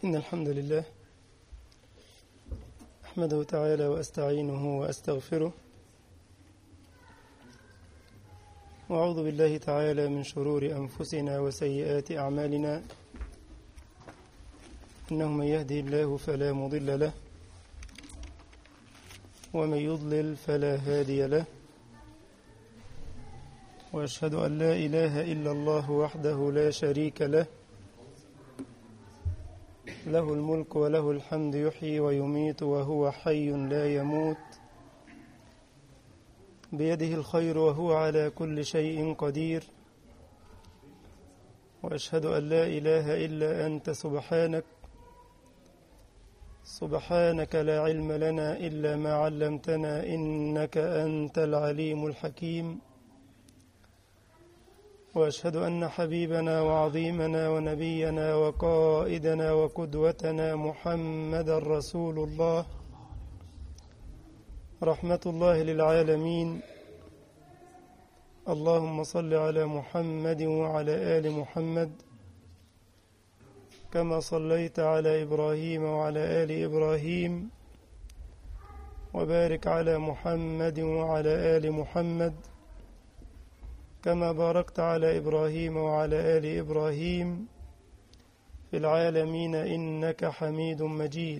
إن الحمد لله أحمده تعالى وأستعينه وأستغفره وأعوذ بالله تعالى من شرور أنفسنا وسيئات أعمالنا إنه من يهدي الله فلا مضل له ومن يضلل فلا هادي له وأشهد أن لا إله إلا الله وحده لا شريك له له الملك وله الحمد يحيي ويميت وهو حي لا يموت بيده الخير وهو على كل شيء قدير وأشهد أن لا إله إلا أنت سبحانك سبحانك لا علم لنا إلا ما علمتنا إنك أنت العليم الحكيم واشهد ان حبيبنا وعظيمنا ونبينا وقائدنا وقدوتنا محمدا رسول الله رحمه الله للعالمين اللهم صل على محمد وعلى ال محمد كما صليت على ابراهيم وعلى ال ابراهيم وبارك على محمد وعلى ال محمد كما باركت على إبراهيم وعلى آل إبراهيم في العالمين إنك حميد مجيد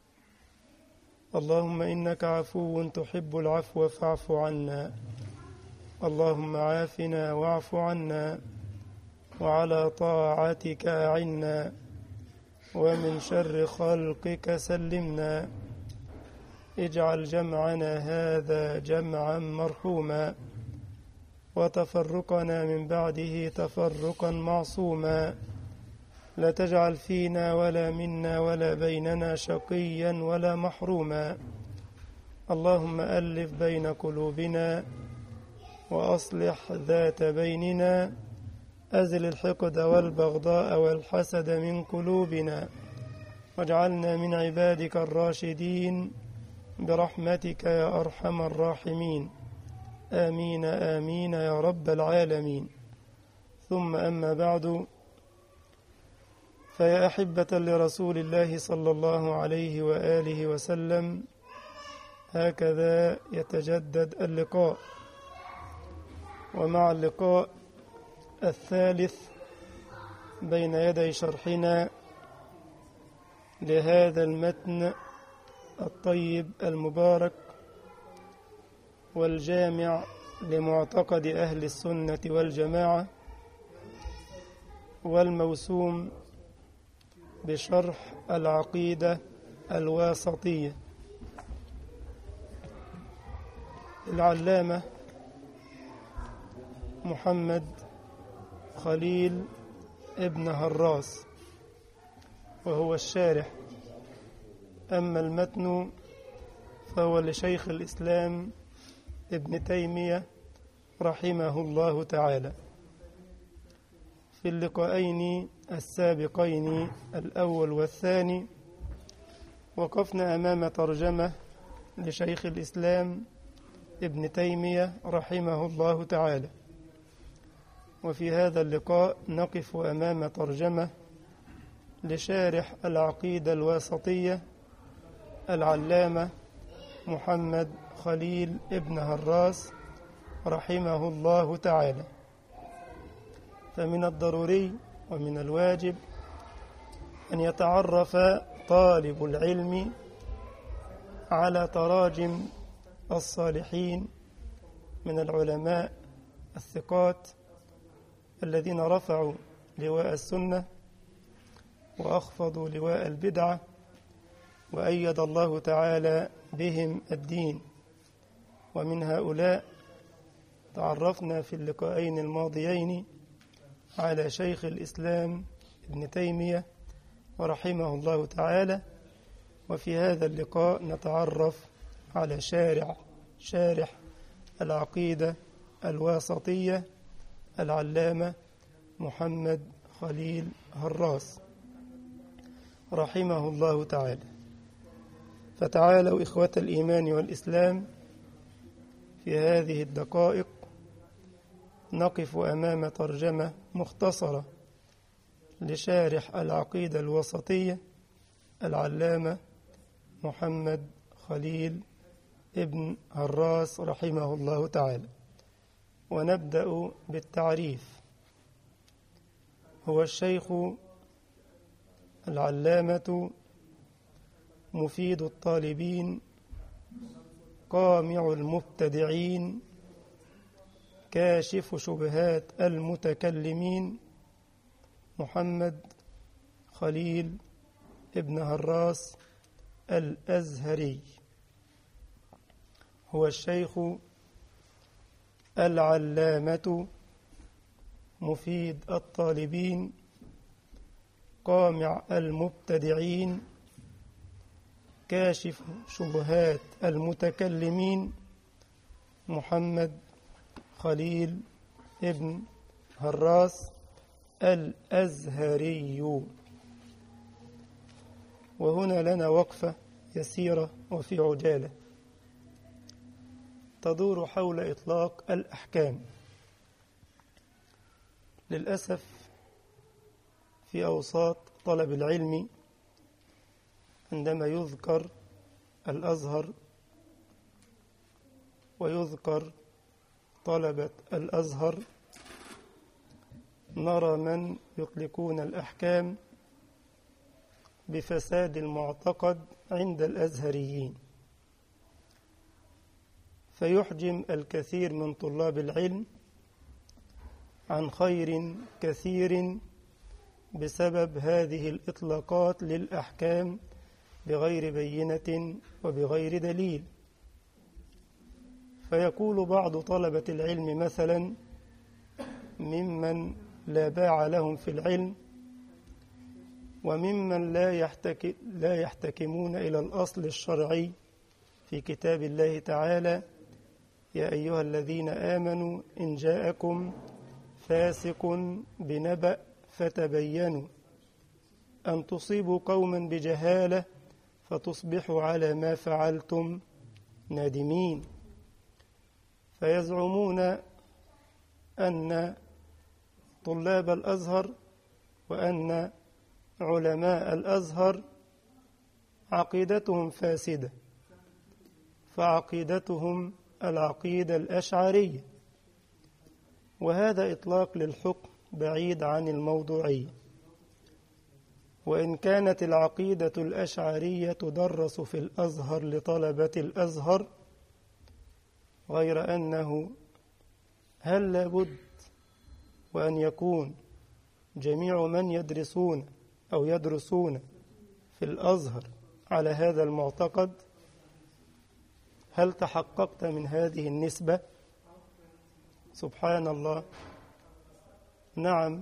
اللهم إنك عفو تحب العفو فاعف عنا اللهم عافنا واعف عنا وعلى طاعتك أعنا ومن شر خلقك سلمنا اجعل جمعنا هذا جمعا مرحوما وتفرقنا من بعده تفرقا معصوما لا تجعل فينا ولا منا ولا بيننا شقيا ولا محروما اللهم ألف بين قلوبنا وأصلح ذات بيننا أزل الحقد والبغضاء والحسد من قلوبنا واجعلنا من عبادك الراشدين برحمتك يا أرحم الراحمين آمين آمين يا رب العالمين ثم أما بعد فيا أحبة لرسول الله صلى الله عليه وآله وسلم هكذا يتجدد اللقاء ومع اللقاء الثالث بين يدي شرحنا لهذا المتن الطيب المبارك والجامع لمعتقد أهل السنة والجماعة والموسوم بشرح العقيدة الواسطية العلامة محمد خليل ابن هراس وهو الشارح أما المتن فهو لشيخ الإسلام ابن تيمية رحمه الله تعالى في اللقاءين السابقين الأول والثاني وقفنا أمام ترجمة لشيخ الإسلام ابن تيمية رحمه الله تعالى وفي هذا اللقاء نقف أمام ترجمة لشارح العقيدة الواسطية العلامة محمد خليل ابن هراس رحمه الله تعالى فمن الضروري ومن الواجب أن يتعرف طالب العلم على تراجم الصالحين من العلماء الثقات الذين رفعوا لواء السنة وأخفضوا لواء البدعة وأيد الله تعالى بهم الدين ومن هؤلاء تعرفنا في اللقاءين الماضيين على شيخ الإسلام ابن تيمية ورحمه الله تعالى وفي هذا اللقاء نتعرف على شارع شارح العقيدة الواسطية العلامة محمد خليل هراس رحمه الله تعالى فتعالوا إخوة الإيمان والإسلام في هذه الدقائق نقف أمام ترجمة مختصرة لشارح العقيدة الوسطية العلامة محمد خليل ابن هراس رحمه الله تعالى ونبدأ بالتعريف هو الشيخ العلامة مفيد الطالبين قامع المبتدعين كاشف شبهات المتكلمين محمد خليل ابن هراس الأزهري هو الشيخ العلامة مفيد الطالبين قامع المبتدعين كاشف شبهات المتكلمين محمد خليل ابن هراس الأزهري وهنا لنا وقفة يسيرة وفي عجالة تدور حول إطلاق الأحكام للأسف في أوساط طلب العلم عندما يذكر الأزهر ويذكر طلبة الأزهر نرى من يطلقون الأحكام بفساد المعتقد عند الأزهريين فيحجم الكثير من طلاب العلم عن خير كثير بسبب هذه الإطلاقات للأحكام بغير بينة وبغير دليل فيقول بعض طلبة العلم مثلا ممن لا باع لهم في العلم وممن لا, يحتك لا يحتكمون إلى الأصل الشرعي في كتاب الله تعالى يا أيها الذين آمنوا إن جاءكم فاسق بنبأ فتبينوا أن تصيبوا قوما بجهالة فتصبحوا على ما فعلتم نادمين فيزعمون أن طلاب الأزهر وأن علماء الأزهر عقيدتهم فاسدة فعقيدتهم العقيدة الأشعرية وهذا إطلاق للحكم بعيد عن الموضوعية وإن كانت العقيدة الأشعرية تدرس في الأزهر لطلبة الأزهر غير أنه هل لابد وأن يكون جميع من يدرسون أو يدرسون في الأزهر على هذا المعتقد هل تحققت من هذه النسبة سبحان الله نعم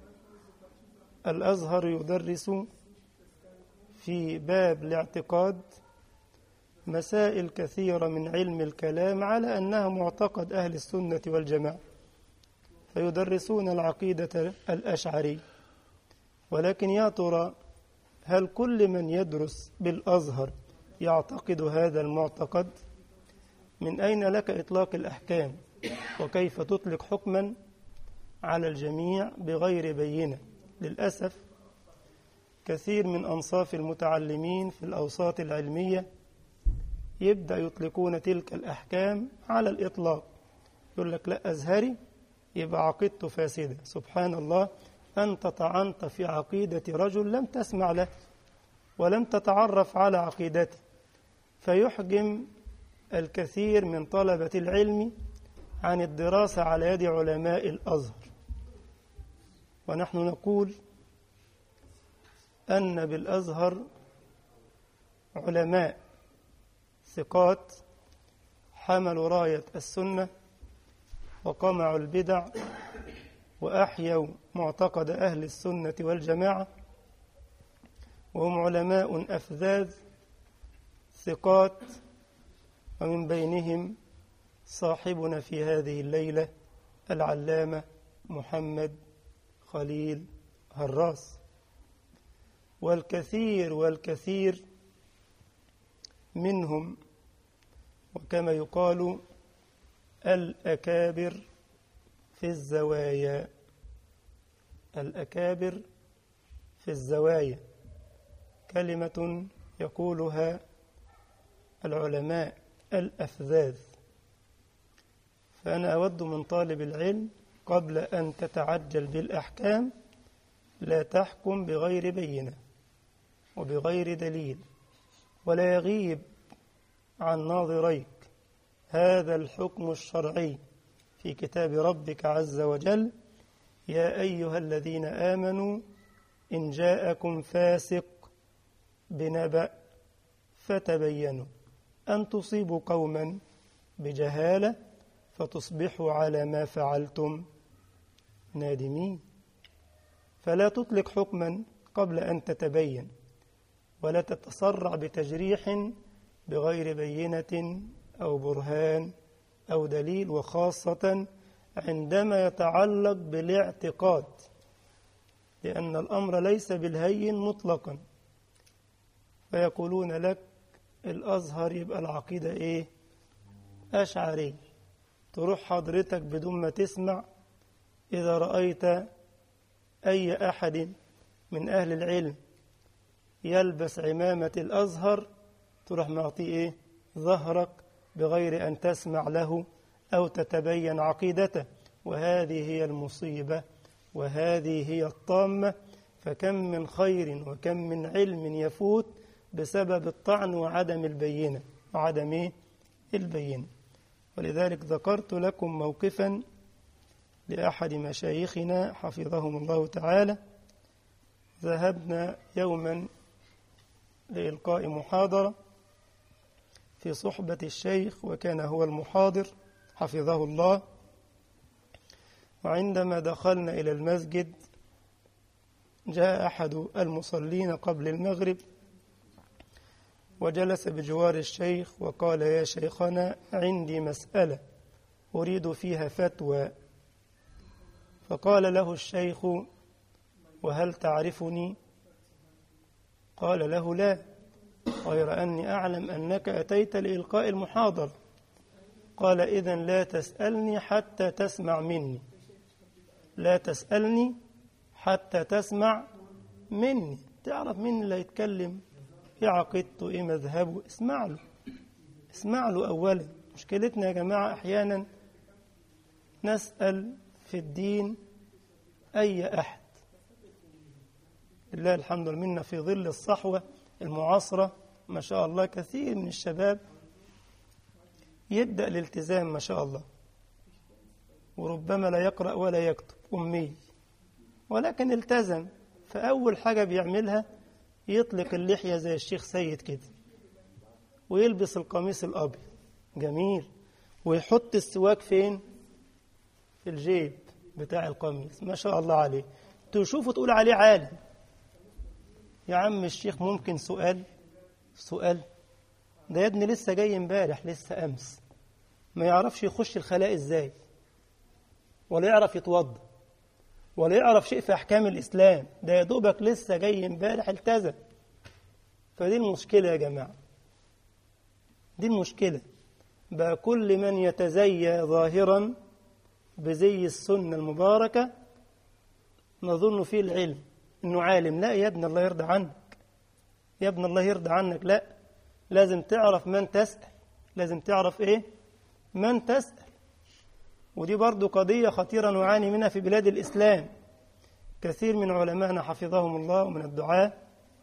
الأزهر يدرس في باب الاعتقاد مسائل كثيرة من علم الكلام على أنها معتقد أهل السنة والجماعة فيدرسون العقيدة الأشعري ولكن يا ترى هل كل من يدرس بالأزهر يعتقد هذا المعتقد من أين لك إطلاق الأحكام وكيف تطلق حكما على الجميع بغير بينة للأسف كثير من أنصاف المتعلمين في الأوساط العلمية يبدأ يطلقون تلك الأحكام على الإطلاق يقول لك لا أزهري يبقى عقيدته فاسدة سبحان الله أنت طعنت في عقيدة رجل لم تسمع له ولم تتعرف على عقيدته فيحجم الكثير من طلبة العلم عن الدراسة على يد علماء الأزهر ونحن نقول أن بالأزهر علماء ثقات حملوا راية السنة وقمعوا البدع وأحيوا معتقد أهل السنة والجماعة وهم علماء أفذاذ ثقات ومن بينهم صاحبنا في هذه الليلة العلامة محمد خليل هراس والكثير والكثير منهم وكما يقال الأكابر في الزوايا الأكابر في الزوايا كلمة يقولها العلماء الأفذاذ فأنا أود من طالب العلم قبل أن تتعجل بالأحكام لا تحكم بغير بينة وبغير دليل ولا يغيب عن ناظريك هذا الحكم الشرعي في كتاب ربك عز وجل يا أيها الذين آمنوا إن جاءكم فاسق بنبأ فتبينوا أن تصيبوا قوما بجهالة فتصبحوا على ما فعلتم نادمين فلا تطلق حكما قبل أن تتبين ولا تتسرع بتجريح بغير بينة أو برهان أو دليل وخاصة عندما يتعلق بالاعتقاد لأن الأمر ليس بالهين مطلقا فيقولون لك الأزهر يبقى العقيدة إيه أشعري تروح حضرتك بدون ما تسمع إذا رأيت أي أحد من أهل العلم يلبس عمامة الأزهر تروح معطيه إيه ظهرك بغير أن تسمع له أو تتبين عقيدته وهذه هي المصيبة وهذه هي الطامة فكم من خير وكم من علم يفوت بسبب الطعن وعدم البينة وعدم إيه؟ البينة ولذلك ذكرت لكم موقفا لأحد مشايخنا حفظهم الله تعالى ذهبنا يوما لإلقاء محاضرة في صحبة الشيخ وكان هو المحاضر حفظه الله وعندما دخلنا إلى المسجد جاء أحد المصلين قبل المغرب وجلس بجوار الشيخ وقال يا شيخنا عندي مسألة أريد فيها فتوى فقال له الشيخ وهل تعرفني قال له لا غير أني أعلم أنك أتيت لإلقاء المحاضرة قال إذا لا تسألني حتى تسمع مني لا تسألني حتى تسمع مني تعرف مين اللي يتكلم ايه عقيدته ايه مذهبه اسمع له اسمع له اولا مشكلتنا يا جماعه احيانا نسال في الدين اي احد لله الحمد لله في ظل الصحوه المعاصره ما شاء الله كثير من الشباب يبدا الالتزام ما شاء الله وربما لا يقرا ولا يكتب امي ولكن التزم فاول حاجه بيعملها يطلق اللحية زي الشيخ سيد كده ويلبس القميص الأبيض جميل ويحط السواك فين في الجيب بتاع القميص ما شاء الله عليه تشوفه تقول عليه عالم يا عم الشيخ ممكن سؤال سؤال ده يا ابني لسه جاي امبارح لسه امس ما يعرفش يخش الخلاء ازاي ولا يعرف يتوضا ولا يعرف شيء في احكام الاسلام ده يا دوبك لسه جاي امبارح التزم فدي المشكله يا جماعه دي المشكله بقى كل من يتزيى ظاهرا بزي السنه المباركه نظن فيه العلم انه عالم لا يا ابن الله يرضى عنك يا ابن الله يرضى عنك لا لازم تعرف من تسأل لازم تعرف ايه من تسأل ودي برضو قضية خطيرة نعاني منها في بلاد الإسلام كثير من علمائنا حفظهم الله ومن الدعاء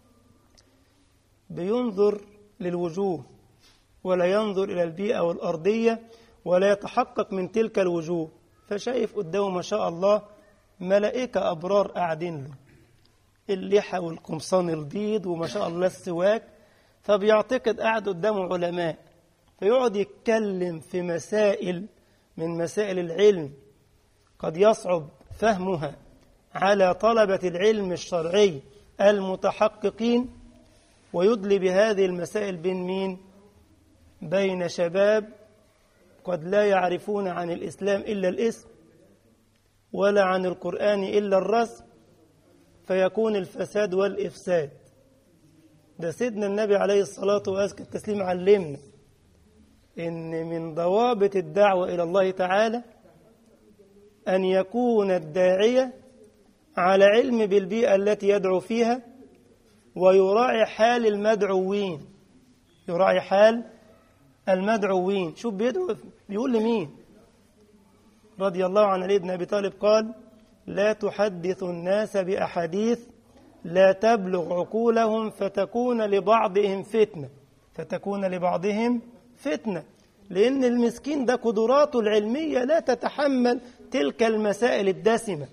بينظر للوجوه ولا ينظر إلى البيئة والأرضية ولا يتحقق من تلك الوجوه فشايف قدامه ما شاء الله ملائكة أبرار قاعدين له اللحى والقمصان البيض وما شاء الله السواك فبيعتقد قاعد قدامه علماء فيقعد يتكلم في مسائل من مسائل العلم قد يصعب فهمها على طلبة العلم الشرعي المتحققين ويدلي بهذه المسائل بين مين؟ بين شباب قد لا يعرفون عن الإسلام إلا الاسم ولا عن القرآن إلا الرسم فيكون الفساد والإفساد ده سيدنا النبي عليه الصلاة وأزكى التسليم علمنا إن من ضوابط الدعوة إلى الله تعالى أن يكون الداعية على علم بالبيئة التي يدعو فيها ويراعي حال المدعوين يراعي حال المدعوين شوف بيدعو بيقول لمين رضي الله عن علي بن أبي طالب قال لا تحدث الناس بأحاديث لا تبلغ عقولهم فتكون لبعضهم فتنة فتكون لبعضهم فتنة لأن المسكين ده قدراته العلمية لا تتحمل تلك المسائل الدسمة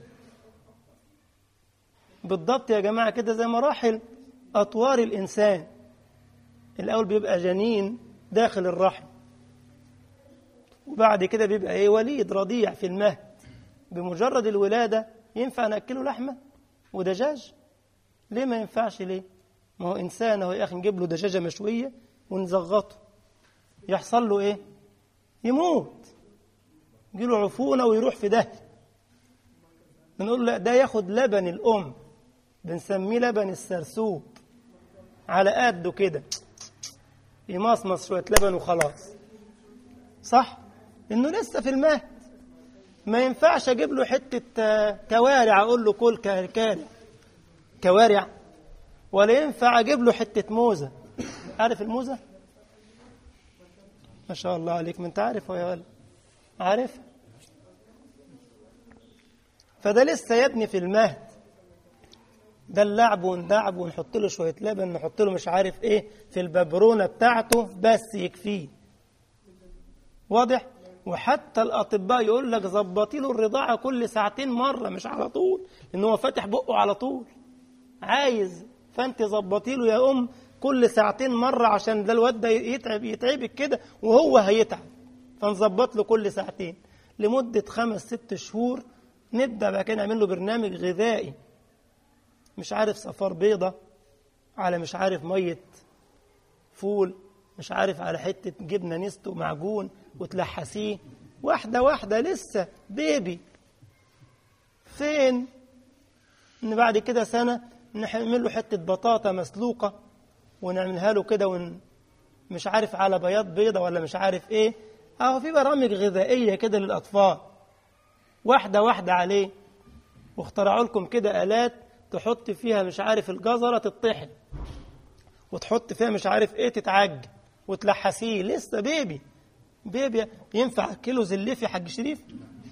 بالضبط يا جماعة كده زي مراحل أطوار الإنسان الأول بيبقى جنين داخل الرحم وبعد كده بيبقى إيه وليد رضيع في المهد بمجرد الولادة ينفع نأكله لحمة ودجاج ليه ما ينفعش ليه ما هو إنسان أهو يا أخي نجيب له دجاجة مشوية ونزغطه يحصل له إيه يموت يجيله عفونة ويروح في ده بنقول لا ده ياخد لبن الأم بنسميه لبن السرسوب على قده كده يمصمص شوية لبن وخلاص صح إنه لسه في المهد ما ينفعش أجيب له حتة كوارع أقول له كل كارع كوارع ولا ينفع أجيب له حتة موزة عارف الموزة؟ ما شاء الله عليك ما أنت عارف يا ولد عارف فده لسه يا ابني في المهد ده اللعب وندعب ونحط له شوية لبن نحط له مش عارف ايه في الببرونة بتاعته بس يكفيه واضح وحتى الأطباء يقول لك ظبطي له الرضاعة كل ساعتين مرة مش على طول لأن هو فاتح بقه على طول عايز فأنت ظبطي له يا أم كل ساعتين مرة عشان ده الواد ده يتعب يتعبك كده وهو هيتعب فنظبط له كل ساعتين لمدة خمس ست شهور نبدأ بقى كده نعمل له برنامج غذائي مش عارف صفار بيضة على مش عارف مية فول مش عارف على حتة جبنة نستو معجون وتلحسيه واحدة واحدة لسه بيبي فين ان بعد كده سنة نعمل له حتة بطاطا مسلوقة ونعملها له كده ون مش عارف على بياض بيضة ولا مش عارف ايه اهو في برامج غذائية كده للأطفال واحدة واحدة عليه واخترعوا لكم كده آلات تحط فيها مش عارف الجزرة تطحن وتحط فيها مش عارف ايه تتعج وتلحسيه لسه بيبي بيبي ينفع كيلو زليفي حاج شريف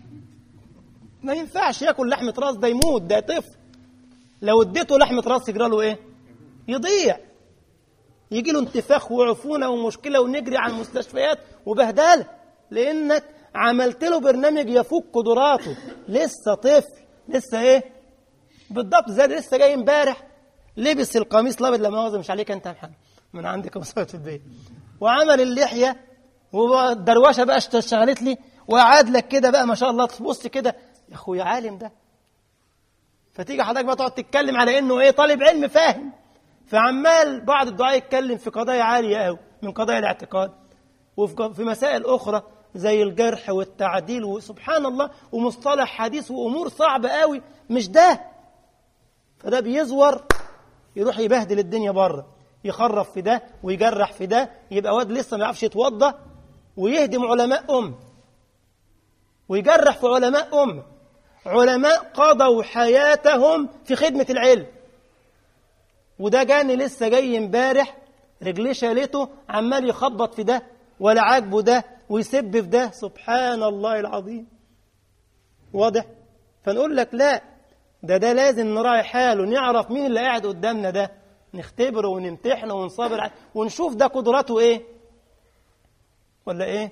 ما ينفعش ياكل لحمة راس ده يموت ده طفل لو اديته لحمة راس يجرى له ايه يضيع يجي له انتفاخ وعفونة ومشكلة ونجري على المستشفيات وبهدلة لأنك عملت له برنامج يفوق قدراته لسه طفل لسه ايه بالضبط زي لسه جاي امبارح لبس القميص الابيض لا مؤاخذه مش عليك انت يا محمد من عندك قميص في البيت وعمل اللحيه والدروشه بقى اشتغلت لي وقعد لك كده بقى ما شاء الله تبص كده يا اخويا عالم ده فتيجي حضرتك بقى تقعد تتكلم على انه ايه طالب علم فاهم فعمال بعض الدعاء يتكلم في قضايا عاليه قوي من قضايا الاعتقاد وفي مسائل اخرى زي الجرح والتعديل وسبحان الله ومصطلح حديث وامور صعبه قوي مش ده فده بيزور يروح يبهدل الدنيا بره يخرف في ده ويجرح في ده يبقى واد لسه ما يعرفش يتوضى ويهدم علماء أم ويجرح في علماء أم علماء قضوا حياتهم في خدمة العلم وده جاني لسه جاي امبارح رجليه شالته عمال يخبط في ده ولا عاجبه ده ويسب في ده سبحان الله العظيم واضح فنقول لك لا ده ده لازم نراعي حاله نعرف مين اللي قاعد قدامنا ده نختبره ونمتحنه ونصابر عليه ونشوف ده قدراته ايه ولا ايه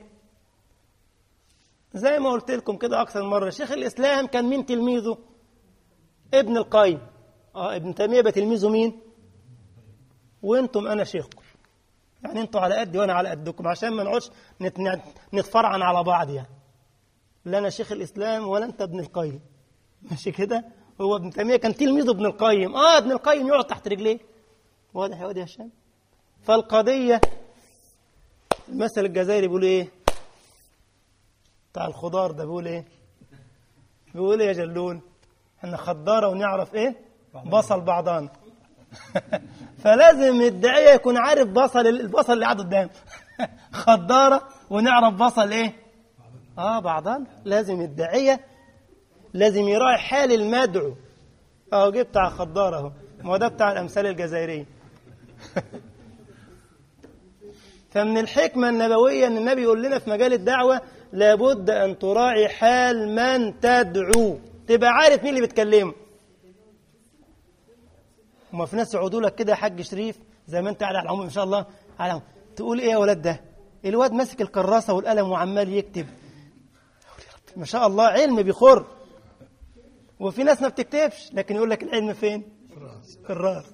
زي ما قلت لكم كده اكثر من مره شيخ الاسلام كان مين تلميذه ابن القيم اه ابن تيميه يبقى تلميذه مين وانتم انا شيخكم يعني انتوا على قدي وانا على قدكم عشان ما نقعدش نتفرعن على بعض يعني لا انا شيخ الاسلام ولا انت ابن القيم ماشي كده هو ابن تيميه كان تلميذ ابن القيم اه ابن القيم يقعد تحت رجليه واضح يا واد يا هشام فالقضيه المثل الجزائري بيقول ايه بتاع الخضار ده بيقول ايه بيقول ايه يا جلون احنا خضاره ونعرف ايه بصل بعضان فلازم الداعيه يكون عارف بصل البصل اللي قاعد قدامه خضاره ونعرف بصل ايه اه بعضان لازم الداعيه لازم يراعي حال المدعو اهو جه بتاع خضار اهو ما هو ده بتاع الأمثال الجزائرية فمن الحكمة النبوية أن النبي يقول لنا في مجال الدعوة لابد أن تراعي حال من تدعو تبقى عارف مين اللي بتكلمه وما في ناس يقعدوا لك كده يا حاج شريف زي ما انت قاعد على العموم ان شاء الله على العموم. تقول ايه يا ولاد ده الواد ماسك الكراسه والقلم وعمال يكتب ما شاء الله علم بيخر وفي ناس ما بتكتبش لكن يقول لك العلم فين كراس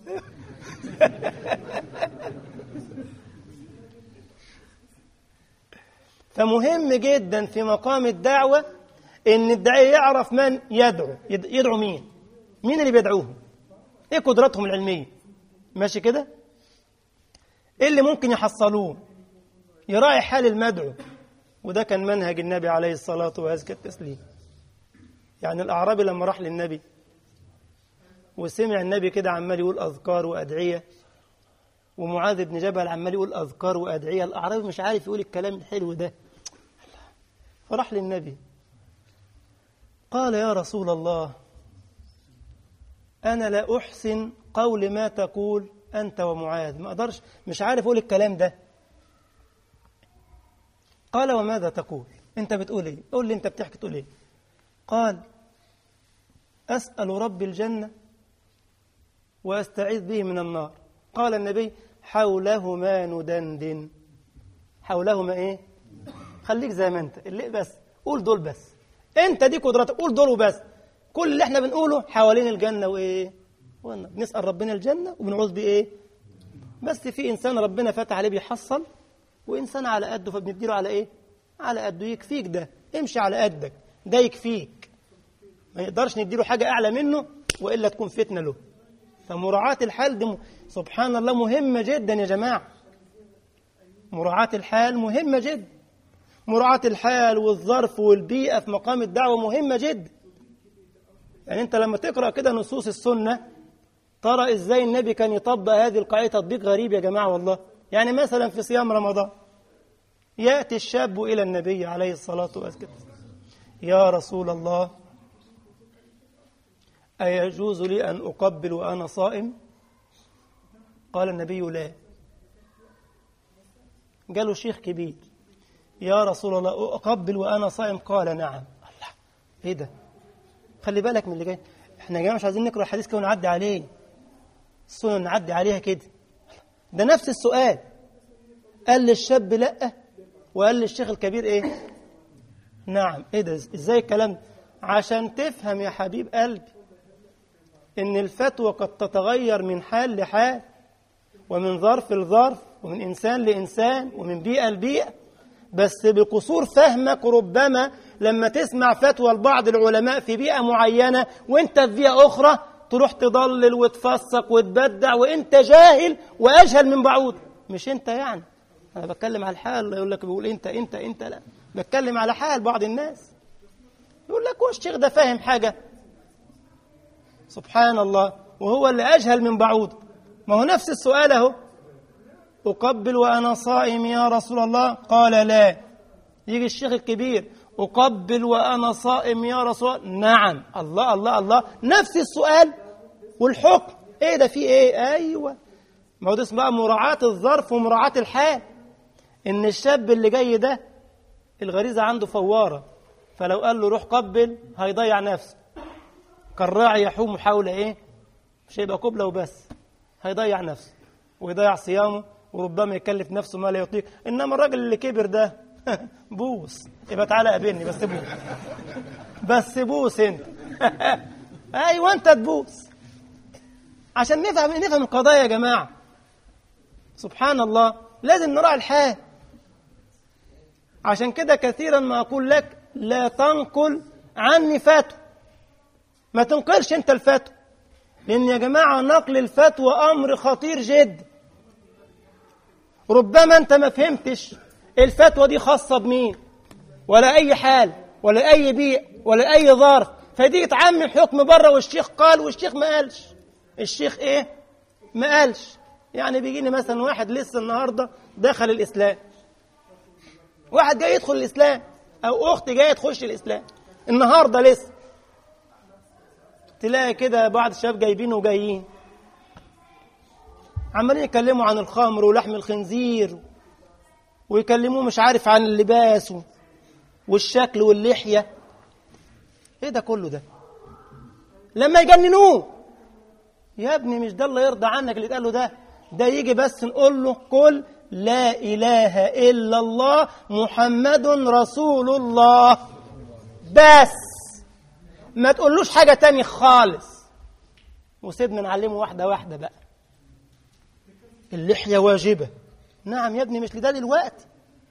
فمهم جدا في مقام الدعوة إن الداعية يعرف من يدعو يدعو مين مين اللي بيدعوهم إيه قدراتهم العلمية ماشي كده إيه اللي ممكن يحصلوه يراعي حال المدعو وده كان منهج النبي عليه الصلاة وأزكى التسليم يعني الأعرابي لما راح للنبي وسمع النبي كده عمال يقول أذكار وأدعية ومعاذ بن جبل عمال يقول أذكار وأدعية الأعرابي مش عارف يقول الكلام الحلو ده فراح للنبي قال يا رسول الله أنا لا أحسن قول ما تقول أنت ومعاذ ما أقدرش مش عارف أقول الكلام ده قال وماذا تقول أنت بتقول إيه قول لي أنت بتحكي تقول إيه قال أسأل رب الجنة وأستعيذ به من النار قال النبي حولهما ندندن حولهما إيه خليك زي ما أنت اللي بس قول دول بس أنت دي قدرتك قول دول وبس كل اللي احنا بنقوله حوالين الجنة وإيه بنسأل ربنا الجنة وبنعوذ بإيه بس في إنسان ربنا فتح عليه بيحصل وإنسان على قده فبنديله على إيه على قده يكفيك ده امشي على قدك ده يكفيك ما يقدرش نديله حاجة أعلى منه وإلا تكون فتنة له فمراعاة الحال دي م... سبحان الله مهمة جدا يا جماعة مراعاة الحال مهمة جدا مراعاة الحال والظرف والبيئة في مقام الدعوة مهمة جدا يعني أنت لما تقرأ كده نصوص السنة ترى إزاي النبي كان يطبق هذه القاعدة تطبيق غريب يا جماعة والله يعني مثلا في صيام رمضان يأتي الشاب إلى النبي عليه الصلاة والسلام يا رسول الله أيجوز لي أن أقبل وأنا صائم قال النبي لا قالوا شيخ كبير يا رسول الله أقبل وأنا صائم قال نعم الله إيه ده خلي بالك من اللي جاي احنا يا جماعة مش عايزين نقرأ الحديث كده ونعدي عليه السنن نعدي عليها كده ده نفس السؤال قال للشاب لا وقال للشيخ الكبير ايه نعم ايه ده ازاي الكلام عشان تفهم يا حبيب قلبي ان الفتوى قد تتغير من حال لحال ومن ظرف لظرف ومن انسان لانسان ومن بيئه لبيئه بس بقصور فهمك ربما لما تسمع فتوى لبعض العلماء في بيئه معينه وانت في بيئه اخرى تروح تضلل وتفسق وتبدع وانت جاهل واجهل من بعوض مش انت يعني انا بتكلم على الحال يقول لك بيقول انت انت انت لا بتكلم على حال بعض الناس يقول لك هو الشيخ ده فاهم حاجه سبحان الله وهو اللي اجهل من بعوض ما هو نفس السؤال اهو اقبل وانا صائم يا رسول الله قال لا يجي الشيخ الكبير اقبل وانا صائم يا رسول الله نعم الله الله الله نفس السؤال والحكم ايه ده في ايه ايوه ما هو ده اسمها مراعاة الظرف ومراعاة الحال ان الشاب اللي جاي ده الغريزة عنده فوارة فلو قال له روح قبل هيضيع نفسه كالراعي يحوم حول ايه مش هيبقى قبلة وبس هيضيع نفسه ويضيع صيامه وربما يكلف نفسه ما لا يطيق انما الراجل اللي كبر ده بوس يبقى تعالى قابلني بس بوس بس بوس انت ايوه انت تبوس عشان نفهم نفهم القضايا يا جماعه سبحان الله لازم نراعي الحال عشان كده كثيرا ما اقول لك لا تنقل عني فتوى ما تنقلش انت الفتوى لان يا جماعه نقل الفتوى امر خطير جدا ربما انت ما فهمتش الفتوى دي خاصه بمين ولا اي حال ولا اي بيئه ولا اي ظرف فدي تعمم حكم بره والشيخ قال والشيخ ما قالش الشيخ ايه ما قالش يعني بيجيني مثلا واحد لسه النهارده دخل الاسلام واحد جاي يدخل الاسلام او اخت جايه تخش الاسلام النهارده لسه تلاقي كده بعض الشباب جايبينه وجايين عمالين يتكلموا عن الخمر ولحم الخنزير ويكلموه مش عارف عن اللباس والشكل واللحية ايه ده كله ده لما يجننوه يا ابني مش ده اللي يرضى عنك اللي اتقال له ده ده يجي بس نقول له قل لا إله إلا الله محمد رسول الله بس ما تقولوش حاجة تاني خالص وسيبنا نعلمه واحدة واحدة بقى اللحية واجبة نعم يا ابني مش لده دلوقتي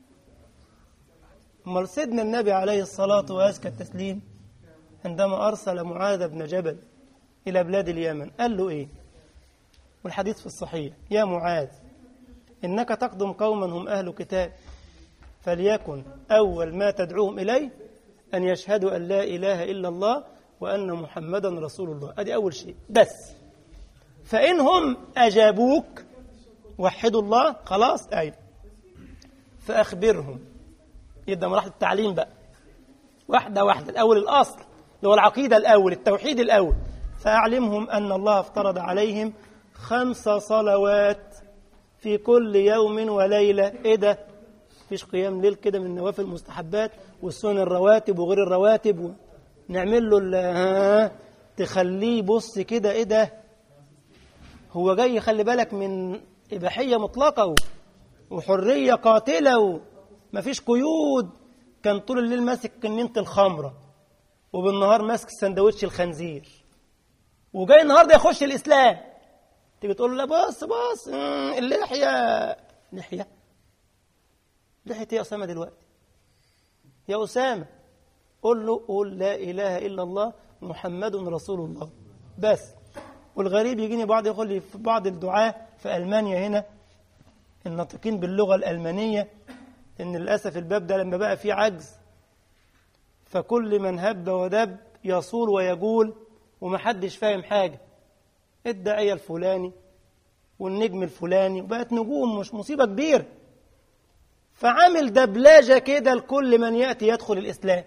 امال سيدنا النبي عليه الصلاة وأزكى التسليم عندما أرسل معاذ بن جبل إلى بلاد اليمن قال له إيه والحديث في الصحيح يا معاذ إنك تقدم قوما هم أهل كتاب فليكن أول ما تدعوهم إليه أن يشهدوا أن لا إله إلا الله وأن محمدا رسول الله أدي أول شيء بس فإنهم أجابوك وحدوا الله خلاص أيوة فأخبرهم يبدأ مراحل التعليم بقى واحدة واحدة الأول الأصل اللي هو العقيدة الأول التوحيد الأول فأعلمهم أن الله افترض عليهم خمس صلوات في كل يوم وليلة إيه ده؟ فيش قيام ليل كده من النوافل المستحبات والسنن الرواتب وغير الرواتب نعمل له ها تخليه بص كده إيه ده؟ هو جاي خلي بالك من إباحية مطلقة وحرية قاتلة ومفيش قيود كان طول الليل ماسك كنينة الخمرة وبالنهار ماسك سندوتش الخنزير وجاي النهارده يخش الإسلام تيجي تقول له لا بص بص اللحية لحية لحية ايه يا أسامة دلوقتي يا أسامة قول له قول لا إله إلا الله محمد رسول الله بس والغريب يجيني بعض يقول لي في بعض الدعاة في ألمانيا هنا الناطقين باللغة الألمانية إن للأسف الباب ده لما بقى فيه عجز فكل من هب ودب يصول ويقول ومحدش فاهم حاجة الداعية الفلاني والنجم الفلاني وبقت نجوم مش مصيبة كبيرة فعامل دبلجة كده لكل من يأتي يدخل الإسلام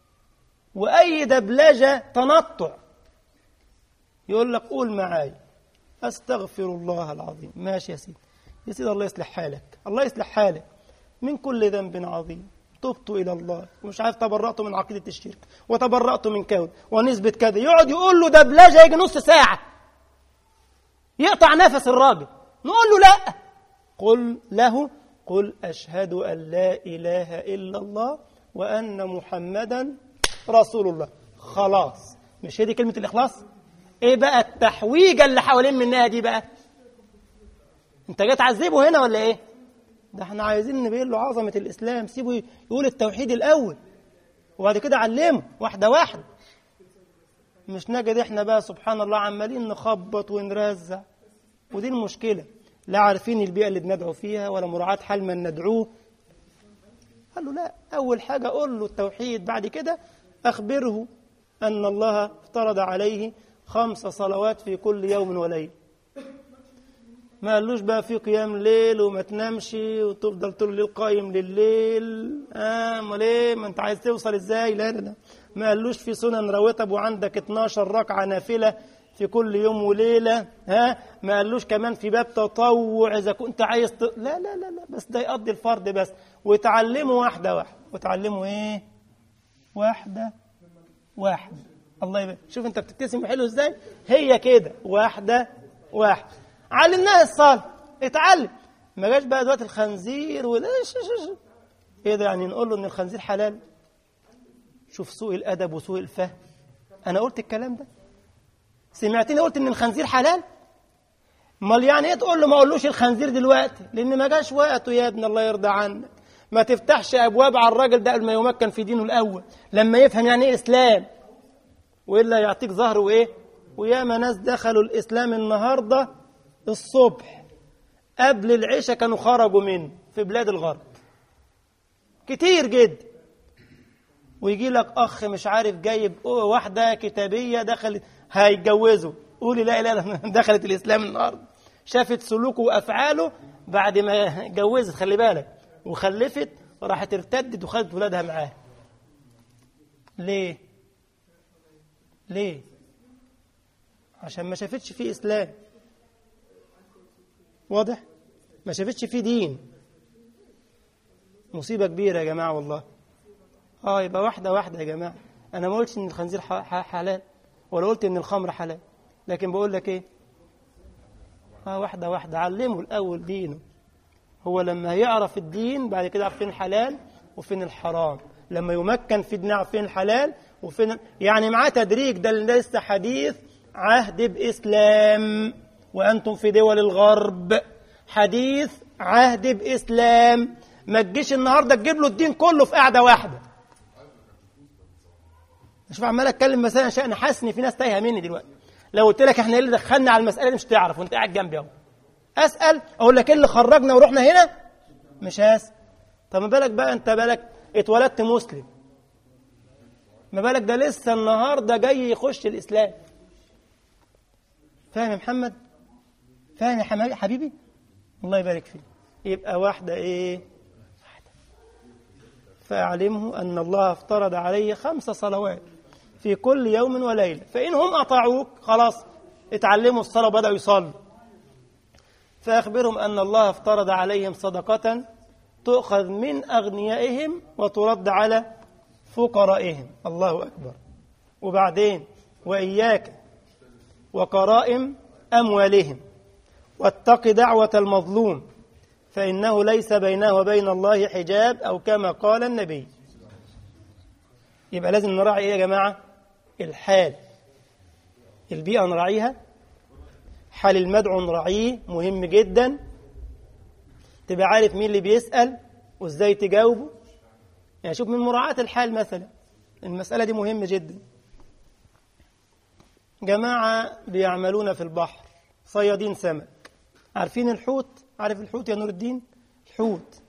وأي دبلجة تنطع يقول لك قول معايا أستغفر الله العظيم ماشي يا سيدي يا سيدي الله يصلح حالك الله يصلح حالك من كل ذنب عظيم تبت إلى الله ومش عارف تبرأت من عقيدة الشرك وتبرأت من كون ونسبة كذا يقعد يقول له دبلجة يجي نص ساعة يقطع نفس الراجل نقول له لا قل له قل أشهد أن لا إله إلا الله وأن محمدا رسول الله خلاص مش هي دي كلمة الإخلاص إيه بقى التحويجة اللي حوالين منها دي بقى أنت جاي تعذبه هنا ولا إيه ده احنا عايزين نبين له عظمة الإسلام سيبه يقول التوحيد الأول وبعد كده علمه واحدة واحدة مش نجد احنا بقى سبحان الله عمالين نخبط ونرزع ودي المشكلة لا عارفين البيئة اللي بندعو فيها ولا مراعاة حال من ندعوه قال له لا أول حاجة قول له التوحيد بعد كده أخبره أن الله افترض عليه خمس صلوات في كل يوم وليلة ما قالوش بقى في قيام ليل وما تنامش وتفضل طول الليل قايم لليل اه امال ايه ما انت عايز توصل ازاي لا لا لا ما قالوش في سنن رواتب وعندك 12 ركعه نافله في كل يوم وليله ها ما قالوش كمان في باب تطوع اذا كنت عايز ت... لا لا لا لا بس ده يقضي الفرض بس وتعلمه واحده واحده وتعلمه ايه واحده واحده الله يبارك شوف انت بتبتسم حلو ازاي هي كده واحده واحده علمناه الصلاة اتعلم ما جاش بقى دلوقتي الخنزير ولا ايه ده يعني نقول له ان الخنزير حلال شوف سوء الادب وسوء الفهم انا قلت الكلام ده سمعتني قلت ان الخنزير حلال امال يعني ايه تقول له ما اقولوش الخنزير دلوقتي لان ما جاش وقته يا ابن الله يرضى عنك ما تفتحش ابواب على الراجل ده قبل ما يمكن في دينه الاول لما يفهم يعني ايه اسلام والا يعطيك ظهر وايه وياما ناس دخلوا الاسلام النهارده الصبح قبل العشاء كانوا خرجوا منه في بلاد الغرب كتير جدا ويجي لك اخ مش عارف جايب واحده كتابيه دخلت هيتجوزوا قولي لا اله دخلت الاسلام النهارده شافت سلوكه وافعاله بعد ما اتجوزت خلي بالك وخلفت وراحت ارتدت وخدت ولادها معاها ليه ليه عشان ما شافتش فيه اسلام واضح ما شافتش فيه دين مصيبة كبيرة يا جماعة والله اه يبقى واحدة واحدة يا جماعة أنا ما قلتش إن الخنزير حلال ولا قلت إن الخمر حلال لكن بقول لك إيه اه واحدة واحدة علمه الأول دينه هو لما يعرف الدين بعد كده يعرف فين الحلال وفين الحرام لما يمكن في دين فين الحلال وفين يعني معاه تدريج ده لسه حديث عهد بإسلام وأنتم في دول الغرب حديث عهد بإسلام ما تجيش النهارده تجيب له الدين كله في قاعدة واحدة شوف عمال اتكلم مثلا عشان انا حاسس ان في ناس تايهه مني دلوقتي لو قلت لك احنا ايه اللي دخلنا على المساله دي مش تعرف وانت قاعد جنبي اهو اسال اقول لك ايه اللي خرجنا ورحنا هنا مش هاسال طب ما بالك بقى انت بالك اتولدت مسلم ما بالك ده لسه النهارده جاي يخش الاسلام فاهم يا محمد فاهم يا حبيبي الله يبارك فيك يبقى واحده ايه واحده فاعلمه ان الله افترض عليه خمس صلوات في كل يوم وليله فان هم اطاعوك خلاص اتعلموا الصلاه وبداوا يصلوا فاخبرهم ان الله افترض عليهم صدقه تؤخذ من اغنيائهم وترد على فقرائهم الله اكبر وبعدين واياك وكرائم اموالهم واتق دعوه المظلوم فانه ليس بينه وبين الله حجاب او كما قال النبي يبقى لازم نراعي ايه يا جماعه الحال البيئه نراعيها حال المدعو نراعيه مهم جدا تبقى عارف مين اللي بيسال وازاي تجاوبه يعني شوف من مراعاه الحال مثلا المساله دي مهمه جدا جماعه بيعملون في البحر صيادين سمك عارفين الحوت عارف الحوت يا نور الدين الحوت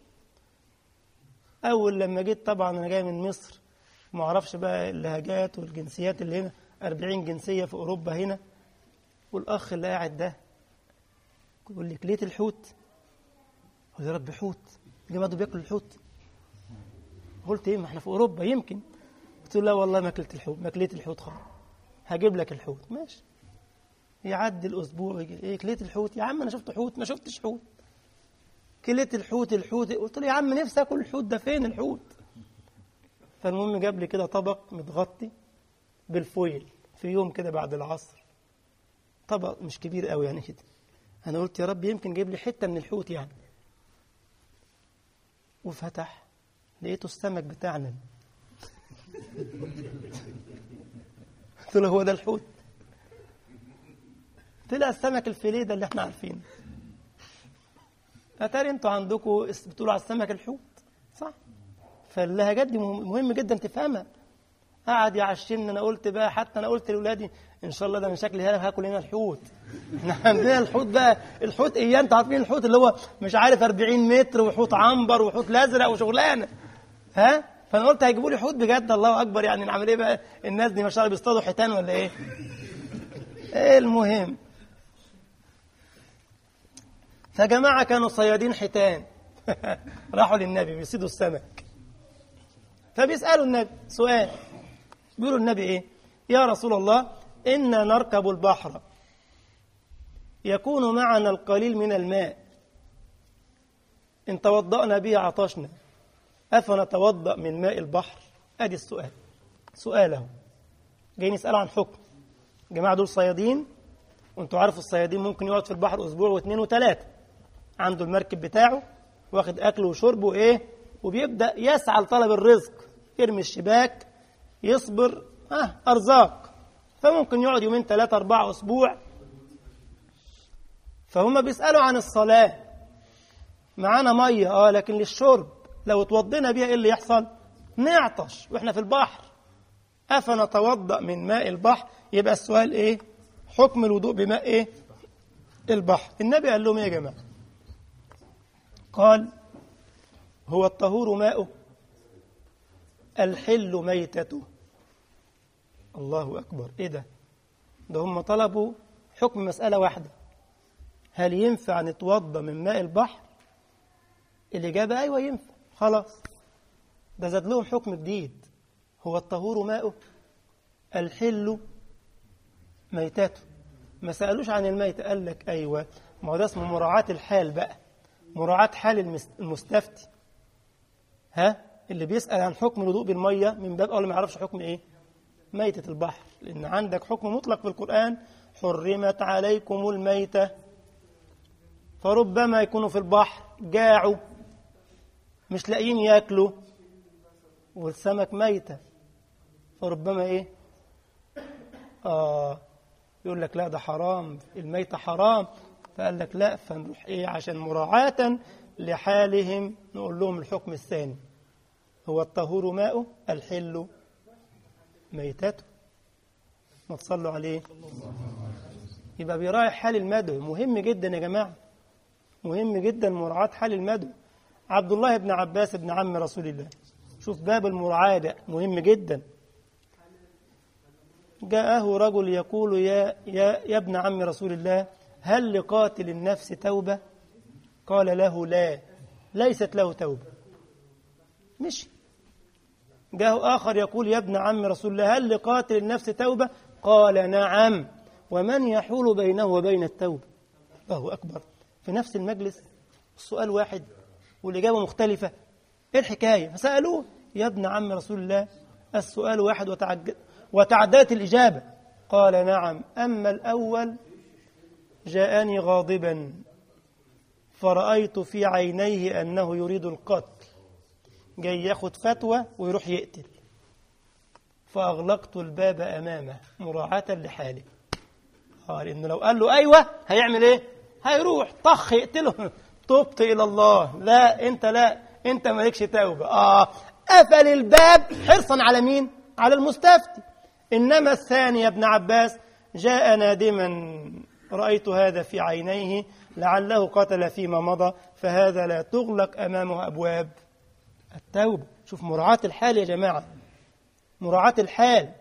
اول لما جيت طبعا انا جاي من مصر ما اعرفش بقى اللهجات والجنسيات اللي هنا 40 جنسيه في اوروبا هنا والاخ اللي قاعد ده يقول لك ليه الحوت قلت يا رب حوت ليه برضه بياكل الحوت قلت ايه ما احنا في اوروبا يمكن قلت له لا والله ما اكلت الحوت ما اكلت الحوت خالص هجيب لك الحوت ماشي يعدي الاسبوع يجي ايه كليت الحوت يا عم انا شفت حوت ما شفتش حوت كليت الحوت الحوت قلت له يا عم نفسي اكل الحوت ده فين الحوت فالمهم جاب لي كده طبق متغطي بالفويل في يوم كده بعد العصر طبق مش كبير قوي يعني كده انا قلت يا رب يمكن جايب لي حته من الحوت يعني وفتح لقيته السمك بتاعنا قلت له هو ده الحوت طلع السمك الفيليه ده اللي احنا عارفينه اتاري انتوا عندكم بتقولوا على السمك الحوت صح فاللهجات دي مهم جدا تفهمها قعد يعشمني انا قلت بقى حتى انا قلت لاولادي ان شاء الله ده من شكلي هنا هاكل هنا الحوت احنا عندنا الحوت بقى الحوت ايه انتوا عارفين الحوت اللي هو مش عارف 40 متر وحوت عنبر وحوت الازرق وشغلانه ها فانا قلت هيجيبوا لي حوت بجد الله اكبر يعني نعمل ايه بقى الناس دي ما شاء الله بيصطادوا حيتان ولا ايه ايه المهم فجماعة كانوا صيادين حيتان راحوا للنبي بيصيدوا السمك فبيسألوا النبي سؤال بيقولوا النبي ايه يا رسول الله إنا نركب البحر يكون معنا القليل من الماء إن توضأنا به عطشنا أفنتوضأ من ماء البحر أدي السؤال سؤاله جايين يسألوا عن حكم جماعة دول صيادين وانتوا عارفوا الصيادين ممكن يقعد في البحر أسبوع واثنين وثلاثة عنده المركب بتاعه واخد أكله وشربه إيه وبيبدأ يسعى لطلب الرزق يرمي الشباك يصبر آه أرزاق فممكن يقعد يومين ثلاثة أربعة أسبوع فهم بيسألوا عن الصلاة معانا مية اه لكن للشرب لو اتوضينا بيها ايه اللي يحصل نعطش واحنا في البحر أفنتوضأ من ماء البحر يبقى السؤال ايه حكم الوضوء بماء ايه البحر النبي قال لهم ايه يا جماعة قال هو الطهور ماؤه الحل ميتته الله أكبر إيه ده ده هم طلبوا حكم مسألة واحدة هل ينفع نتوضى من ماء البحر الإجابة أيوة ينفع خلاص ده زاد لهم حكم جديد هو الطهور ماؤه الحل ميتته ما سألوش عن الميت قال لك أيوة ما هو ده اسمه مراعاة الحال بقى مراعاة حال المس- المستفتي ها اللي بيسأل عن حكم الوضوء بالمية من باب أول ما يعرفش حكم إيه ميتة البحر لأن عندك حكم مطلق في القرآن حرمت عليكم الميتة فربما يكونوا في البحر جاعوا مش لاقيين ياكلوا والسمك ميتة فربما إيه آه يقول لك لا ده حرام الميتة حرام فقال لك لا فنروح إيه عشان مراعاة لحالهم نقول لهم الحكم الثاني هو الطهور ماءه الحل ميتته ما تصلوا عليه يبقى بيراعي حال المدعو مهم جدا يا جماعة مهم جدا مراعاة حال المدعو عبد الله بن عباس بن عم رسول الله شوف باب المراعاة ده مهم جدا جاءه رجل يقول يا, يا, يا ابن عم رسول الله هل لقاتل النفس توبة قال له لا ليست له توبة مشي جاءه آخر يقول يا ابن عم رسول الله هل لقاتل النفس توبة قال نعم ومن يحول بينه وبين التوبة الله أكبر في نفس المجلس السؤال واحد والإجابة مختلفة إيه الحكاية فسألوه يا ابن عم رسول الله السؤال واحد وتعج... وتعددت الإجابة قال نعم أما الأول جاءني غاضبا فرأيت في عينيه أنه يريد القتل جاي ياخد فتوى ويروح يقتل فأغلقت الباب أمامه مراعاة لحاله قال إنه لو قال له أيوة هيعمل إيه هيروح طخ يقتله تبت إلى الله لا أنت لا أنت مالكش توبة آه قفل الباب حرصا على مين على المستفتي إنما الثاني يا ابن عباس جاء نادما رأيت هذا في عينيه لعله قتل فيما مضى فهذا لا تغلق أمامه أبواب التوبة شوف مراعاة الحال يا جماعة مراعاة الحال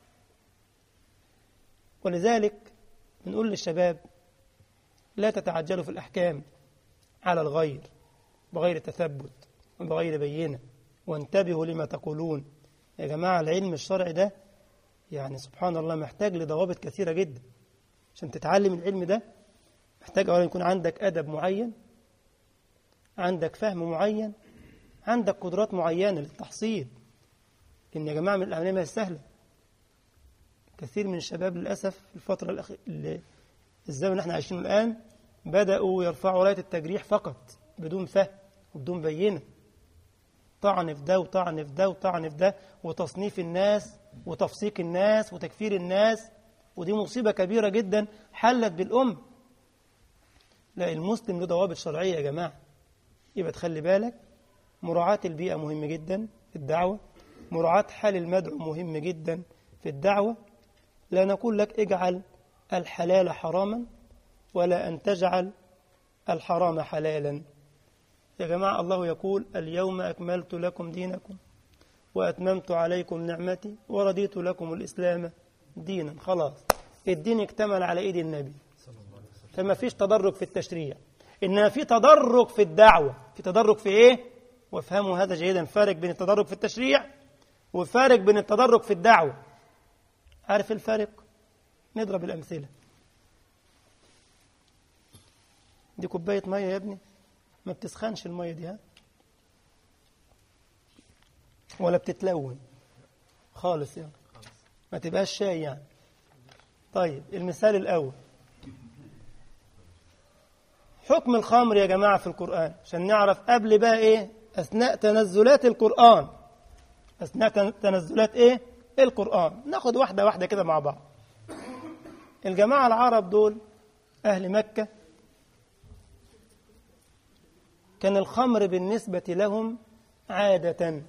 ولذلك بنقول للشباب لا تتعجلوا في الأحكام على الغير بغير تثبت وبغير بينة وانتبهوا لما تقولون يا جماعة العلم الشرعي ده يعني سبحان الله محتاج لضوابط كثيرة جدا عشان تتعلم العلم ده محتاج أولا يكون عندك أدب معين عندك فهم معين عندك قدرات معينة للتحصيل إن يا جماعة من الأعمال ما سهلة كثير من الشباب للأسف في الفترة الأخيرة الزمن اللي احنا عايشينه الآن بدأوا يرفعوا راية التجريح فقط بدون فهم وبدون بينة طعن في ده وطعن في ده وطعن في ده وتصنيف الناس وتفسيق الناس وتكفير الناس ودي مصيبة كبيرة جدا حلت بالأم لا المسلم له ضوابط شرعية يا جماعة يبقى تخلي بالك مراعاة البيئة مهم جدا في الدعوة مراعاة حال المدعو مهم جدا في الدعوة لا نقول لك اجعل الحلال حراما ولا أن تجعل الحرام حلالا يا جماعة الله يقول اليوم أكملت لكم دينكم وأتممت عليكم نعمتي ورضيت لكم الإسلام دينا خلاص الدين اكتمل على إيد النبي فما فيش تدرج في التشريع إنما في تدرج في الدعوة في تدرج في إيه؟ وافهموا هذا جيدا فارق بين التدرج في التشريع وفارق بين التدرج في الدعوة عارف الفارق؟ نضرب الأمثلة دي كوباية مية يا ابني ما بتسخنش المية دي ها ولا بتتلون خالص يعني ما تبقاش شاي يعني طيب المثال الأول حكم الخمر يا جماعة في القرآن عشان نعرف قبل بقى إيه أثناء تنزلات القرآن أثناء تنزلات إيه القرآن ناخد واحدة واحدة كده مع بعض الجماعة العرب دول أهل مكة كان الخمر بالنسبة لهم عادة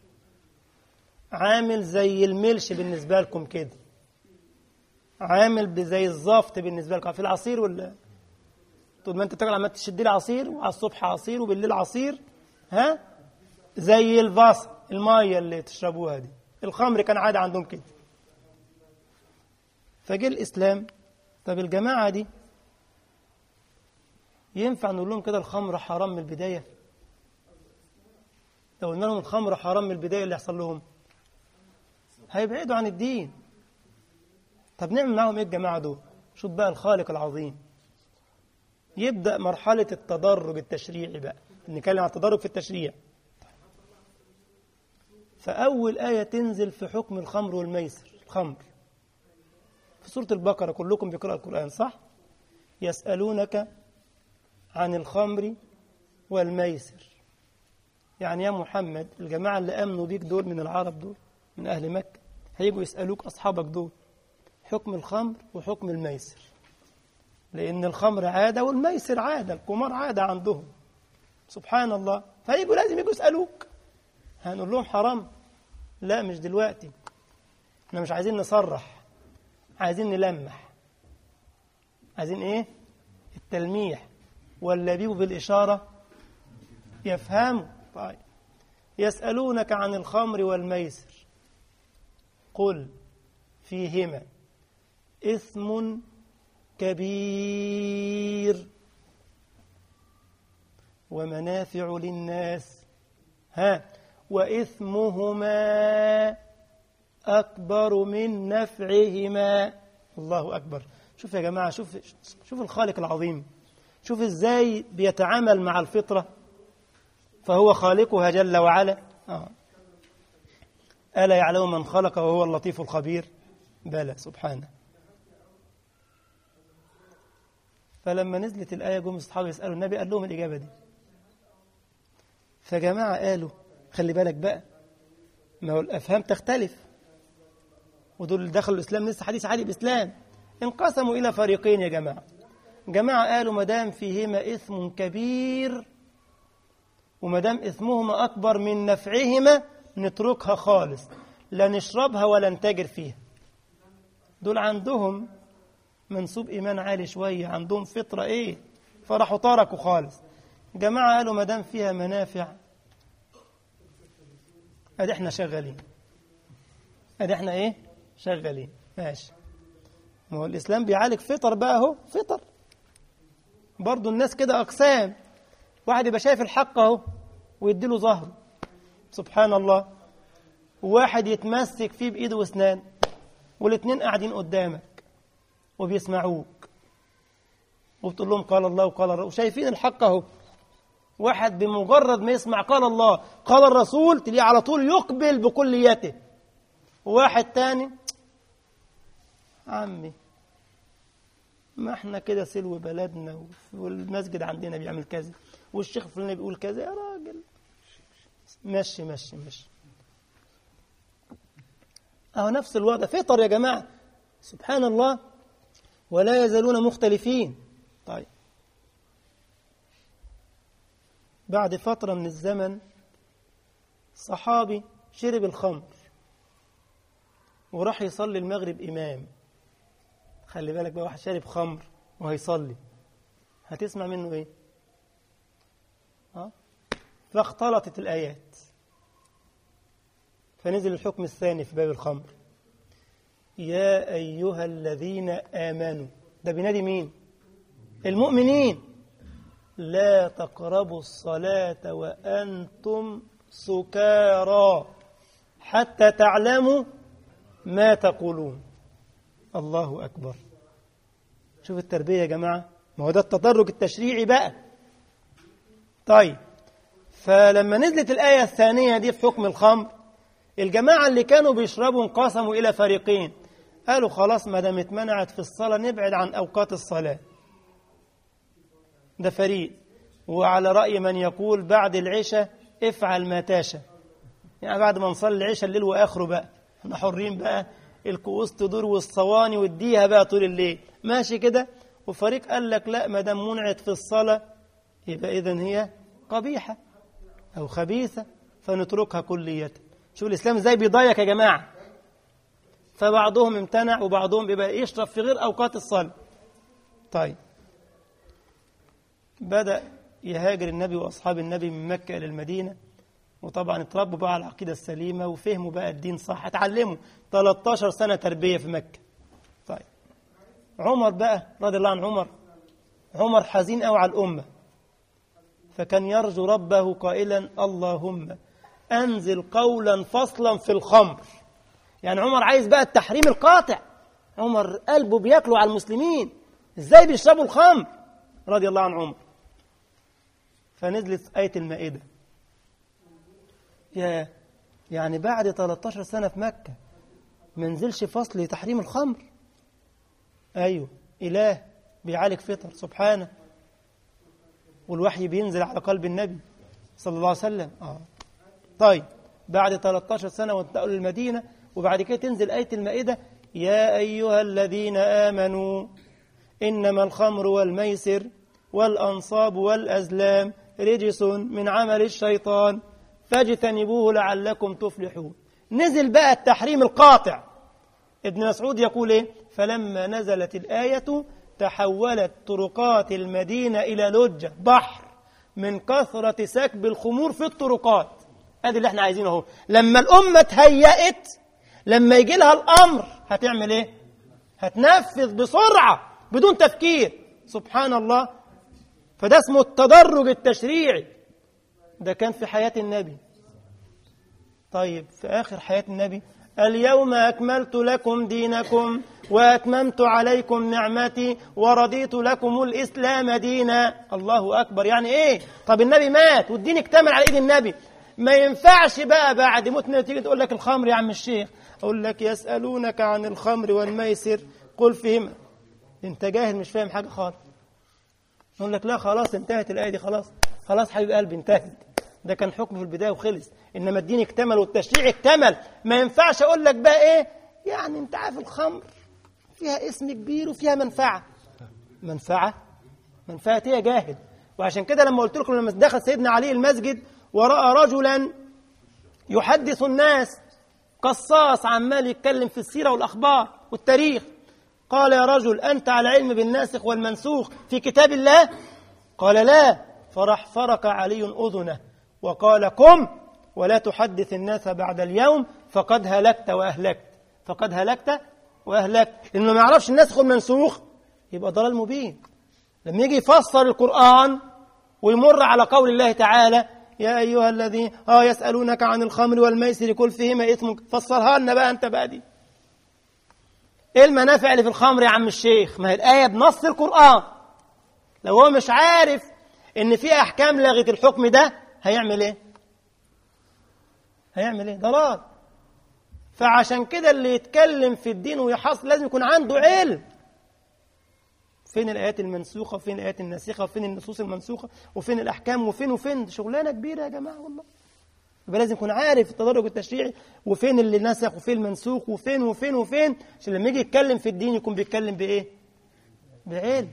عامل زي الملش بالنسبة لكم كده عامل زي الزفت بالنسبة لكم في العصير ولا طول ما انت تاكل عمال تشد لي عصير وعلى الصبح عصير وبالليل عصير ها زي الفاس المية اللي تشربوها دي الخمر كان عادة عندهم كده فجه الإسلام طب الجماعة دي ينفع نقول لهم كده الخمر حرام من البداية لو قلنا لهم الخمر حرام من البداية اللي يحصل لهم هيبعدوا عن الدين طب نعمل معاهم ايه الجماعة دول شوف بقى الخالق العظيم يبدأ مرحلة التدرج التشريعي بقى نتكلم عن التدرج في التشريع فأول آية تنزل في حكم الخمر والميسر الخمر في سورة البقرة كلكم بيقرأ القرآن صح؟ يسألونك عن الخمر والميسر يعني يا محمد الجماعة اللي آمنوا بيك دول من العرب دول من أهل مكة هيجوا يسألوك أصحابك دول حكم الخمر وحكم الميسر لأن الخمر عادة والميسر عادة القمار عادة عندهم سبحان الله فيجوا لازم يجوا يسألوك هنقول لهم حرام لا مش دلوقتي احنا مش عايزين نصرح عايزين نلمح عايزين ايه التلميح واللبيب بالإشارة يفهموا طيب يسألونك عن الخمر والميسر قل فيهما إثم كبير ومنافع للناس ها وإثمهما أكبر من نفعهما الله أكبر شوف يا جماعة شوف شوف الخالق العظيم شوف إزاي بيتعامل مع الفطرة فهو خالقها جل وعلا آه. ألا يعلم من خلق وهو اللطيف الخبير بلى سبحانه فلما نزلت الآية جم الصحابة يسألوا النبي قال لهم الإجابة دي فجماعة قالوا خلي بالك بقى ما هو الأفهام تختلف ودول اللي دخلوا الإسلام لسه حديث عادي بإسلام انقسموا إلى فريقين يا جماعة جماعة قالوا ما دام فيهما إثم كبير وما دام إثمهما أكبر من نفعهما نتركها خالص لا نشربها ولا نتاجر فيها دول عندهم منسوب إيمان عالي شوية عندهم فطرة إيه فراحوا تركوا خالص جماعة قالوا ما دام فيها منافع ادي احنا شغالين ادي احنا ايه شغالين ماشي ما هو الاسلام بيعالج فطر بقى اهو فطر برضه الناس كده اقسام واحد يبقى شايف الحق اهو ويدي له ظهره سبحان الله وواحد يتمسك فيه بايده واسنان والاثنين قاعدين قدامك وبيسمعوك وبتقول لهم قال الله وقال الرسول وشايفين الحق اهو واحد بمجرد ما يسمع قال الله قال الرسول تلاقيه على طول يقبل بكليته وواحد تاني عمي ما احنا كده سلو بلدنا والمسجد عندنا بيعمل كذا والشيخ الفلاني بيقول كذا يا راجل مشي مشي مشي اهو نفس الوضع فطر يا جماعه سبحان الله ولا يزالون مختلفين طيب بعد فترة من الزمن صحابي شرب الخمر وراح يصلي المغرب إمام خلي بالك بقى واحد شارب خمر وهيصلي هتسمع منه ايه ها فاختلطت الآيات فنزل الحكم الثاني في باب الخمر يا أيها الذين آمنوا ده بينادي مين المؤمنين لا تقربوا الصلاة وأنتم سكارى حتى تعلموا ما تقولون الله أكبر شوف التربية يا جماعة ما هو ده التدرج التشريعي بقى طيب فلما نزلت الآية الثانية دي في حكم الخمر الجماعة اللي كانوا بيشربوا انقسموا إلى فريقين قالوا خلاص ما دام اتمنعت في الصلاة نبعد عن أوقات الصلاة ده فريق وعلى رأي من يقول بعد العشاء افعل ما تشاء يعني بعد ما نصلي العشاء الليل وآخره بقى احنا حرين بقى الكؤوس تدور والصواني واديها بقى طول الليل ماشي كده وفريق قال لك لا ما دام منعت في الصلاة يبقى إذا هي قبيحة أو خبيثة فنتركها كلية شوف الإسلام ازاي بيضايق يا جماعة فبعضهم امتنع وبعضهم بيبقى يشرب في غير أوقات الصلاة طيب بدأ يهاجر النبي وأصحاب النبي من مكة إلى المدينة وطبعا اتربوا بقى على العقيدة السليمة وفهموا بقى الدين صح اتعلموا 13 سنة تربية في مكة طيب عمر بقى رضي الله عن عمر عمر حزين قوي على الأمة فكان يرجو ربه قائلا اللهم أنزل قولا فصلا في الخمر يعني عمر عايز بقى التحريم القاطع عمر قلبه بياكله على المسلمين ازاي بيشربوا الخمر رضي الله عن عمر فنزلت آية المائدة يا يعني بعد 13 سنة في مكة ما نزلش فصل لتحريم الخمر أيوه إله بيعالج فطر سبحانه والوحي بينزل على قلب النبي صلى الله عليه وسلم آه. طيب بعد 13 سنة وانتقلوا للمدينة وبعد كده تنزل آية المائدة يا أيها الذين آمنوا إنما الخمر والميسر والأنصاب والأزلام رجس من عمل الشيطان فاجتنبوه لعلكم تفلحون نزل بقى التحريم القاطع ابن مسعود يقول إيه فلما نزلت الآية تحولت طرقات المدينة إلى لجة بحر من كثرة سكب الخمور في الطرقات ادي اللي احنا عايزينه اهو لما الأمة تهيأت لما يجي لها الأمر هتعمل ايه هتنفذ بسرعة بدون تفكير سبحان الله فده اسمه التدرج التشريعي ده كان في حياة النبي طيب في آخر حياة النبي اليوم أكملت لكم دينكم وأتممت عليكم نعمتي ورضيت لكم الإسلام دينا الله أكبر يعني إيه طب النبي مات والدين اكتمل على إيد النبي ما ينفعش بقى بعد موت النبي تيجي تقول لك الخمر يا عم الشيخ أقول لك يسألونك عن الخمر والميسر قل فيهما أنت جاهل مش فاهم حاجة خالص يقول لك لا خلاص انتهت الآية دي خلاص خلاص حبيب قلبي انتهت ده كان حكم في البداية وخلص إنما الدين اكتمل والتشريع اكتمل ما ينفعش أقول لك بقى إيه يعني أنت عارف الخمر فيها اسم كبير وفيها منفعة منفعة منفعة إيه يا جاهل وعشان كده لما قلت لكم لما دخل سيدنا علي المسجد ورأى رجلا يحدث الناس قصاص عمال يتكلم في السيرة والأخبار والتاريخ قال يا رجل أنت على علم بالناسخ والمنسوخ في كتاب الله قال لا فرح فرق علي أذنه وقال قم ولا تحدث الناس بعد اليوم فقد هلكت وأهلكت فقد هلكت وأهلكت لأنه ما يعرفش الناسخ والمنسوخ يبقى ضلال مبين لما يجي يفسر القرآن ويمر على قول الله تعالى يا أيها الذين آه يسألونك عن الخمر والميسر كل فيهما إثم فسرها لنا بقى أنت بقى دي إيه المنافع اللي في الخمر يا عم الشيخ ما هي الآية بنص القرآن لو هو مش عارف إن في أحكام لغت الحكم ده هيعمل إيه هيعمل إيه ضلال فعشان كده اللي يتكلم في الدين ويحصل لازم يكون عنده علم فين الآيات المنسوخة وفين الآيات الناسخة وفين النصوص المنسوخة وفين الأحكام وفين وفين دي شغلانة كبيرة يا جماعة والله يبقى لازم يكون عارف التدرج التشريعي وفين اللي نسخ وفين المنسوخ وفين وفين وفين عشان لما يجي يتكلم في الدين يكون بيتكلم بإيه؟ بعلم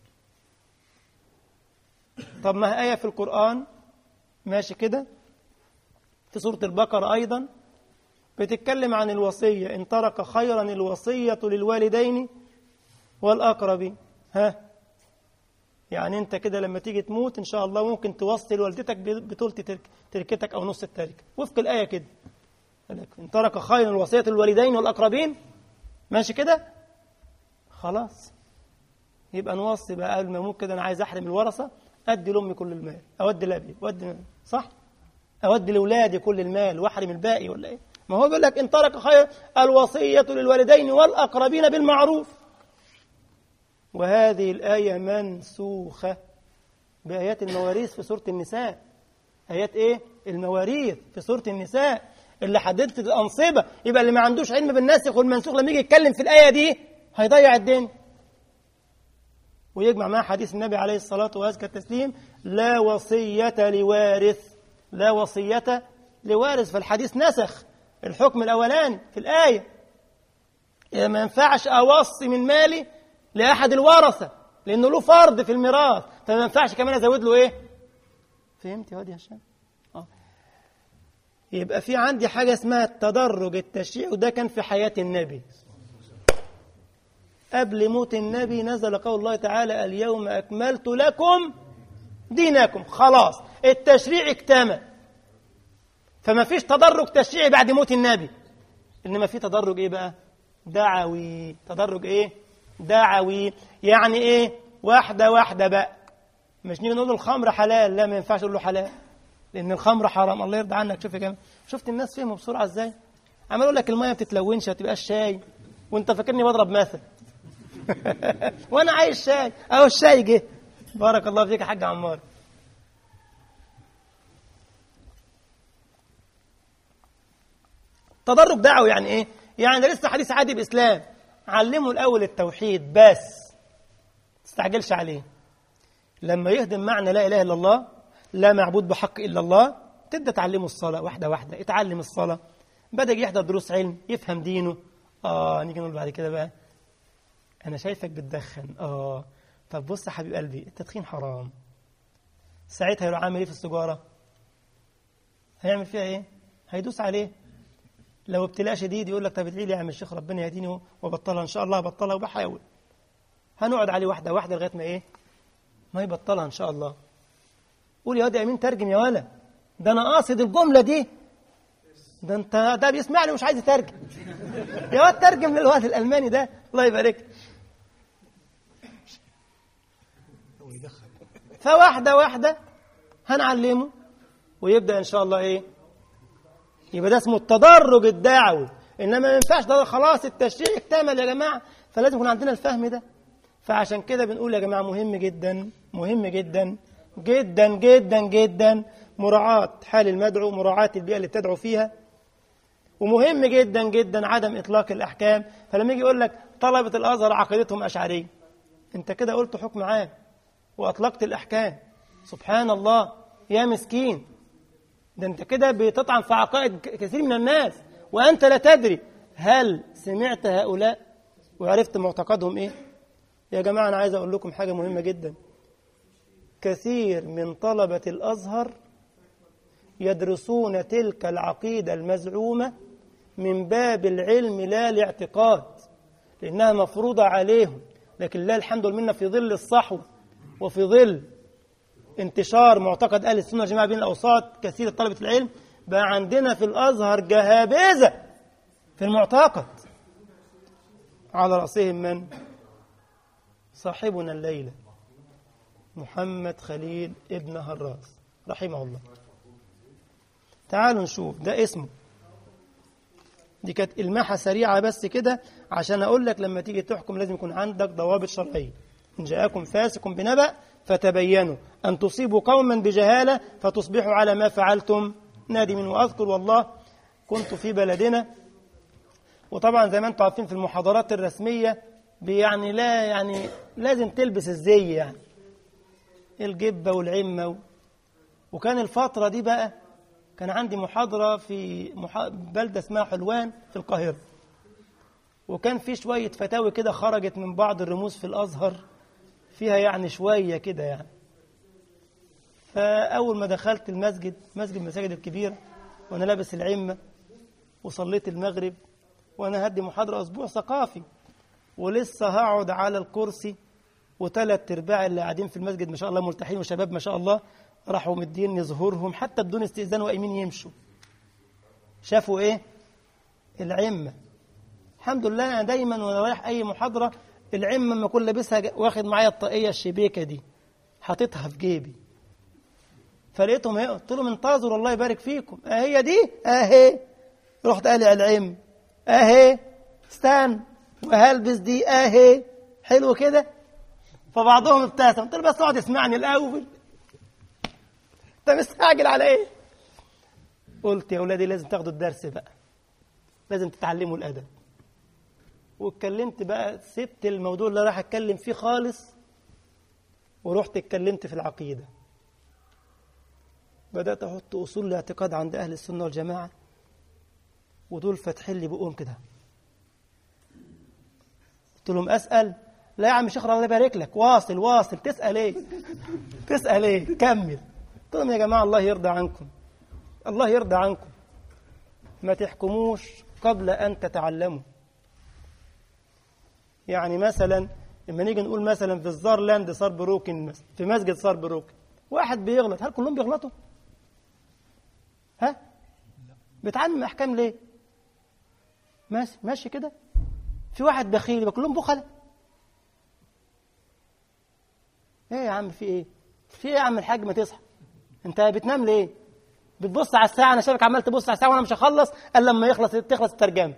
طب ما آية في القرآن ماشي كده في سورة البقرة أيضا بتتكلم عن الوصية إن ترك خيرا الوصية للوالدين والأقربين ها يعني انت كده لما تيجي تموت ان شاء الله ممكن توصي لوالدتك بثلث تركتك او نص التركه وفق الايه كده ان ترك خيرا الوصيه للوالدين والاقربين ماشي كده خلاص يبقى نوصي بقى قبل ما اموت كده انا عايز احرم الورثه ادي لامي كل المال اودي لابي اودي صح اودي لاولادي كل المال واحرم الباقي ولا ايه ما هو بيقول لك ان ترك خير الوصيه للوالدين والاقربين بالمعروف وهذه الآية منسوخة بآيات المواريث في سورة النساء آيات إيه؟ المواريث في سورة النساء اللي حددت الأنصبة يبقى اللي ما عندوش علم بالناسخ والمنسوخ لما يجي يتكلم في الآية دي هيضيع الدنيا ويجمع معها حديث النبي عليه الصلاة وأزكى التسليم لا وصية لوارث لا وصية لوارث فالحديث نسخ الحكم الأولاني في الآية إذا ما ينفعش أوصي من مالي لأحد الورثة لأنه له فرض في الميراث فما ينفعش كمان أزود له إيه؟ فهمت يا واد يا هشام؟ آه. يبقى في عندي حاجة اسمها التدرج التشريعي وده كان في حياة النبي قبل موت النبي نزل قول الله تعالى اليوم أكملت لكم دينكم خلاص التشريع اكتمل فما فيش تدرج تشريعي بعد موت النبي إنما في تدرج إيه بقى؟ دعوي تدرج إيه؟ دعوي يعني ايه واحدة واحدة بقى مش نيجي نقول الخمر حلال لا ما ينفعش نقول له حلال لأن الخمر حرام الله يرضى عنك شوف يا جماعة شفت الناس فهموا بسرعة ازاي عمال اقول لك المية ما بتتلونش ما تبقاش شاي وانت فاكرني بضرب مثل وانا عايز شاي اهو الشاي جه بارك الله فيك يا حاج عمار تدرج دعوي يعني ايه يعني ده لسه حديث عادي باسلام علمه الاول التوحيد بس تستعجلش عليه لما يهدم معنى لا اله الا الله لا معبود بحق الا الله تبدا تعلمه الصلاه واحده واحده اتعلم الصلاه بدا يحضر دروس علم يفهم دينه اه نيجي نقول بعد كده بقى انا شايفك بتدخن اه طب بص يا حبيب قلبي التدخين حرام ساعتها يروح عامل ايه في السيجاره هيعمل فيها ايه هيدوس عليه لو ابتلاء شديد يقول لك طب ادعي لي يا عم الشيخ ربنا يهديني وبطلها ان شاء الله هبطلها وبحاول هنقعد عليه واحده واحده لغايه ما ايه ما يبطلها ان شاء الله قول يا واد يا امين ترجم يا ولا ده انا قاصد الجمله دي ده انت ده بيسمعني ومش عايز يترجم يا واد ترجم للواد الالماني ده الله يبارك فواحده واحده هنعلمه ويبدا ان شاء الله ايه يبقى ده اسمه التدرج الدعوي انما ما ينفعش ده خلاص التشريع اكتمل يا جماعه فلازم يكون عندنا الفهم ده فعشان كده بنقول يا جماعه مهم جدا مهم جدا جدا جدا جدا مراعاة حال المدعو مراعاة البيئة اللي بتدعو فيها ومهم جدا جدا عدم إطلاق الأحكام فلما يجي يقول لك طلبة الأزهر عقيدتهم أشعرية أنت كده قلت حكم عام وأطلقت الأحكام سبحان الله يا مسكين ده أنت كده بتطعن في عقائد كثير من الناس وأنت لا تدري هل سمعت هؤلاء وعرفت معتقدهم إيه يا جماعة أنا عايز أقول لكم حاجة مهمة جدا كثير من طلبة الأزهر يدرسون تلك العقيدة المزعومة من باب العلم لا الاعتقاد لأنها مفروضة عليهم لكن لا الحمد لله في ظل الصحوة وفي ظل انتشار معتقد أهل السنة والجماعة بين الأوساط كثير طلبة العلم بقى عندنا في الأزهر جهابذة في المعتقد على رأسهم من؟ صاحبنا الليلة محمد خليل ابن هراس رحمه الله تعالوا نشوف ده اسمه دي كانت الماحة سريعة بس كده عشان أقول لك لما تيجي تحكم لازم يكون عندك ضوابط شرعية إن جاءكم فاسق بنبأ فتبينوا أن تصيبوا قوما بجهالة فتصبحوا على ما فعلتم نادمين وأذكر والله كنت في بلدنا وطبعا زي ما انتم عارفين في المحاضرات الرسمية يعني لا يعني لازم تلبس الزي يعني الجبة والعمة و... وكان الفترة دي بقى كان عندي محاضرة في محا... بلدة اسمها حلوان في القاهرة وكان في شوية فتاوي كده خرجت من بعض الرموز في الأزهر فيها يعني شوية كده يعني فأول ما دخلت المسجد مسجد المساجد الكبيرة وأنا لابس العمة وصليت المغرب وأنا هدي محاضرة أسبوع ثقافي ولسه هقعد على الكرسي وثلاث ارباع اللي قاعدين في المسجد ما شاء الله ملتحين وشباب ما شاء الله راحوا مديني ظهورهم حتى بدون استئذان وقايمين يمشوا شافوا ايه العمه الحمد لله انا دايما وانا رايح اي محاضره العمه لما اكون لابسها واخد معايا الطاقيه الشبيكه دي حاططها في جيبي فلقيتهم ايه قلت لهم انتظروا الله يبارك فيكم اهي دي اهي رحت قالع العم اهي استنى وهلبس دي اهي حلو كده فبعضهم ابتسم قلت له بس اقعد اسمعني الاول انت مستعجل على ايه قلت يا اولادي لازم تاخدوا الدرس بقى لازم تتعلموا الادب واتكلمت بقى سبت الموضوع اللي راح اتكلم فيه خالص ورحت اتكلمت في العقيده بدات احط اصول الاعتقاد عند اهل السنه والجماعه ودول فاتحين لي بقهم كده قلت لهم اسال لا يا عم شيخ الله يبارك لك واصل واصل تسال ايه تسال ايه كمل قلت لهم يا جماعه الله يرضى عنكم الله يرضى عنكم ما تحكموش قبل ان تتعلموا يعني مثلا لما نيجي نقول مثلا في الزارلاند صار بروكن مثلا في مسجد صار بروكن واحد بيغلط هل كلهم بيغلطوا ها بتعلم احكام ليه ماشي ماشي كده في واحد بخيل يبقى كلهم بخله ايه يا عم في ايه في ايه يا عم الحاج ما تصحى انت بتنام ليه بتبص على الساعه انا شايفك عمال تبص على الساعه وانا مش هخلص الا لما يخلص تخلص الترجمه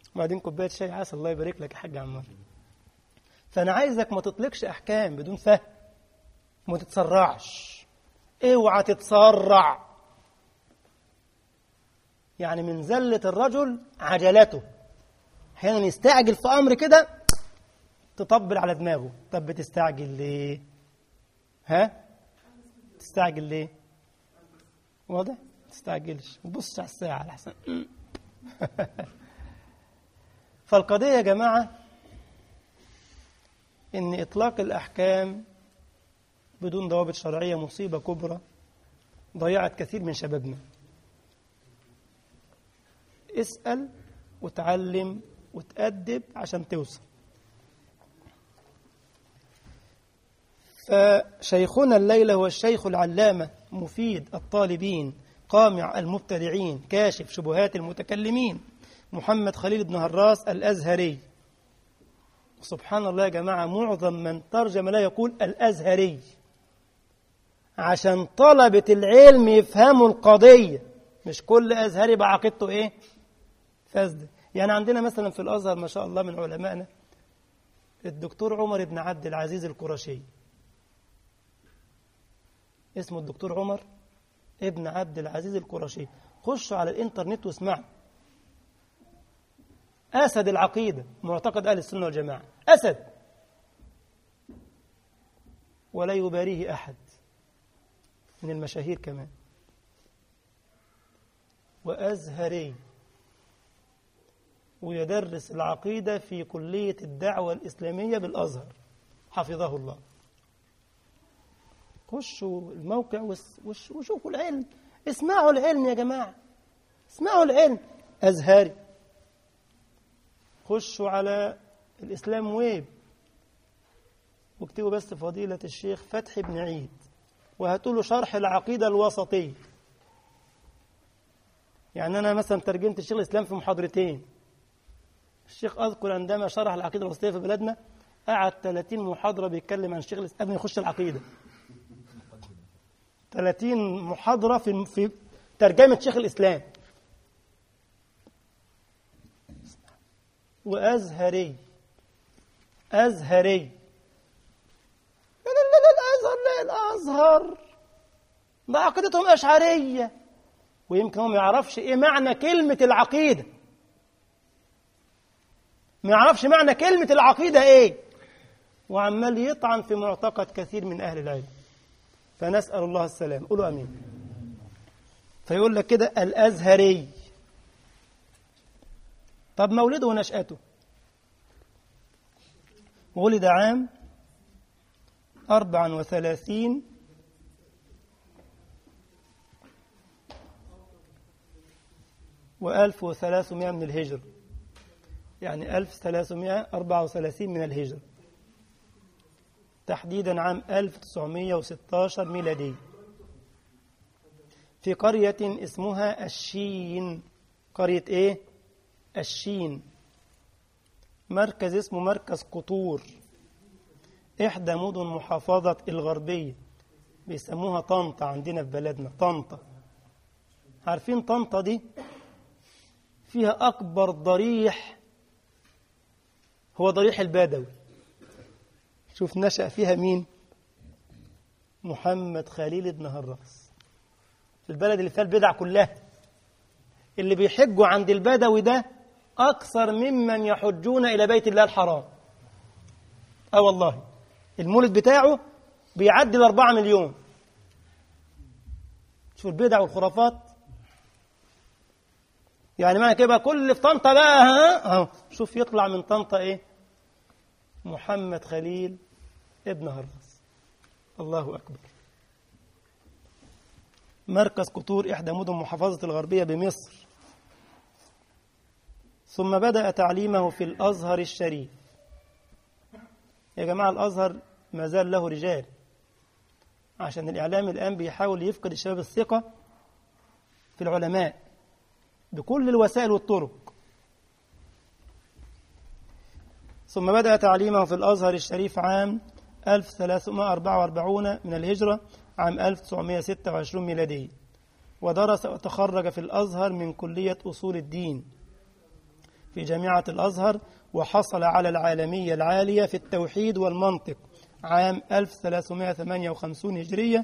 وبعدين كوباية شاي عسل الله يبارك لك يا حاج عمار فأنا عايزك ما تطلقش أحكام بدون فهم وما تتسرعش اوعى تتسرع يعني من زلة الرجل عجلته أحيانا يستعجل في أمر كده تطبل على دماغه طب بتستعجل ليه ها تستعجل ليه واضح تستعجلش وبص على الساعة على حسن فالقضية يا جماعة إن إطلاق الأحكام بدون ضوابط شرعية مصيبة كبرى ضيعت كثير من شبابنا اسأل وتعلم وتأدب عشان توصل فشيخنا الليلة هو الشيخ العلامة مفيد الطالبين قامع المبتدعين كاشف شبهات المتكلمين محمد خليل بن هراس الأزهري سبحان الله يا جماعة معظم من ترجم لا يقول الأزهري عشان طلبة العلم يفهموا القضية مش كل أزهري بعقيدته إيه فاسدة يعني عندنا مثلا في الأزهر ما شاء الله من علمائنا الدكتور عمر بن عبد العزيز القرشي اسمه الدكتور عمر ابن عبد العزيز القرشي خشوا على الانترنت واسمعوا أسد العقيدة معتقد أهل السنة والجماعة أسد ولا يباريه أحد من المشاهير كمان وأزهري ويدرس العقيدة في كلية الدعوة الإسلامية بالأزهر حفظه الله خشوا الموقع وشوفوا العلم اسمعوا العلم يا جماعة اسمعوا العلم أزهري خشوا على الإسلام ويب واكتبوا بس فضيلة الشيخ فتحي بن عيد وهاتوا له شرح العقيدة الوسطية يعني أنا مثلا ترجمت الشيخ الإسلام في محاضرتين الشيخ أذكر عندما شرح العقيدة الوسطية في بلادنا قعد 30 محاضرة بيتكلم عن الشيخ الإسلام يخش العقيدة 30 محاضرة في في ترجمة شيخ الإسلام وأزهري أزهري لا لا لا الأزهر لا الأزهر ده عقيدتهم أشعرية ويمكن هو ما يعرفش إيه معنى كلمة العقيدة ما يعرفش معنى كلمة العقيدة إيه وعمال يطعن في معتقد كثير من أهل العلم فنسأل الله السلام قولوا أمين فيقول لك كده الأزهري طب مولده ونشأته ولد عام أربعا وثلاثين وألف وثلاثمائة من الهجر يعني ألف ثلاثمائة أربعة وثلاثين من الهجر تحديدا عام 1916 ميلادي في قرية اسمها الشين قرية ايه؟ الشين مركز اسمه مركز قطور إحدى مدن محافظة الغربية بيسموها طنطا عندنا في بلدنا طنطا عارفين طنطا دي فيها أكبر ضريح هو ضريح البدوي شوف نشأ فيها مين محمد خليل بن هراس البلد اللي فيها البدع كلها اللي بيحجوا عند البدوي ده أكثر ممن يحجون إلى بيت الله الحرام أه والله المولد بتاعه بيعدي الأربعة مليون شوف البدع والخرافات يعني معنى كده كل اللي في طنطا بقى ها اهو شوف يطلع من طنطا ايه محمد خليل ابن هرس الله أكبر مركز قطور إحدى مدن محافظة الغربية بمصر ثم بدأ تعليمه في الأزهر الشريف يا جماعة الأزهر ما زال له رجال عشان الإعلام الآن بيحاول يفقد الشباب الثقة في العلماء بكل الوسائل والطرق ثم بدأ تعليمه في الأزهر الشريف عام 1344 من الهجرة عام 1926 ميلادي ودرس وتخرج في الأزهر من كلية أصول الدين في جامعة الأزهر وحصل على العالمية العالية في التوحيد والمنطق عام 1358 هجرية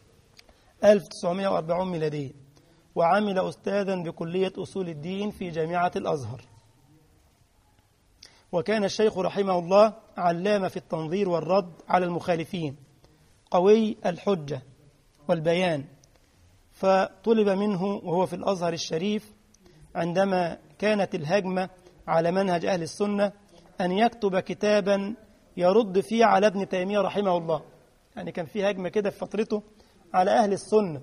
1940 ميلادية وعمل أستاذا بكلية أصول الدين في جامعة الأزهر وكان الشيخ رحمه الله علامة في التنظير والرد على المخالفين قوي الحجة والبيان فطلب منه وهو في الأزهر الشريف عندما كانت الهجمة على منهج أهل السنة أن يكتب كتابا يرد فيه على ابن تيمية رحمه الله يعني كان في هجمة كده في فترته على أهل السنة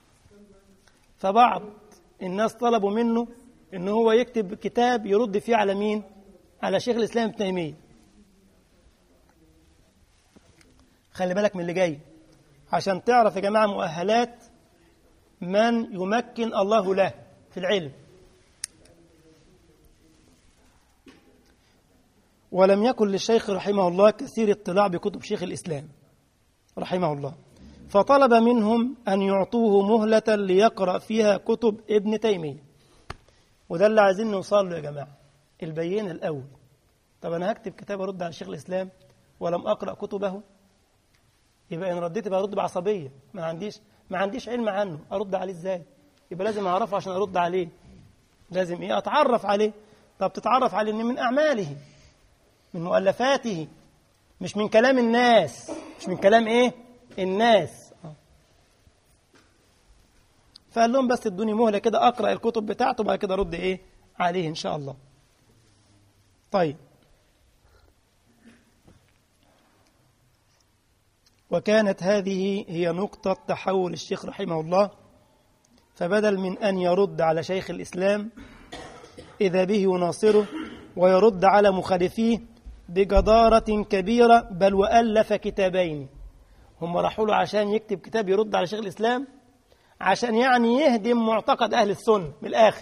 فبعض الناس طلبوا منه ان هو يكتب كتاب يرد فيه على مين على شيخ الاسلام ابن تيميه خلي بالك من اللي جاي عشان تعرف يا جماعه مؤهلات من يمكن الله له في العلم ولم يكن للشيخ رحمه الله كثير اطلاع بكتب شيخ الاسلام رحمه الله فطلب منهم أن يعطوه مهلة ليقرأ فيها كتب ابن تيمية وده اللي عايزين نوصل له يا جماعة البينة الأول طب أنا هكتب كتاب أرد على شيخ الإسلام ولم أقرأ كتبه يبقى إن رديت يبقى أرد بعصبية ما عنديش ما عنديش علم عنه أرد عليه إزاي يبقى لازم أعرفه عشان أرد عليه لازم إيه أتعرف عليه طب تتعرف عليه من أعماله من مؤلفاته مش من كلام الناس مش من كلام إيه الناس فقال لهم بس ادوني مهله كده اقرا الكتب بتاعته بعد كده ارد ايه عليه ان شاء الله طيب وكانت هذه هي نقطة تحول الشيخ رحمه الله فبدل من أن يرد على شيخ الإسلام إذا به يناصره ويرد على مخالفيه بجدارة كبيرة بل وألف كتابين هم راحوا له عشان يكتب كتاب يرد على شيخ الإسلام عشان يعني يهدم معتقد أهل السنة من الآخر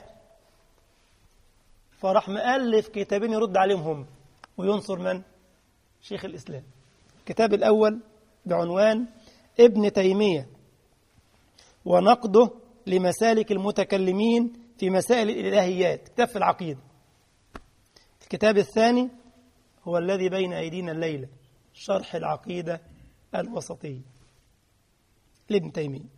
فراح مؤلف كتابين يرد عليهم هم وينصر من؟ شيخ الإسلام الكتاب الأول بعنوان ابن تيمية ونقده لمسالك المتكلمين في مسائل الإلهيات كتاب في العقيدة الكتاب الثاني هو الذي بين أيدينا الليلة شرح العقيدة الوسطية لابن تيمية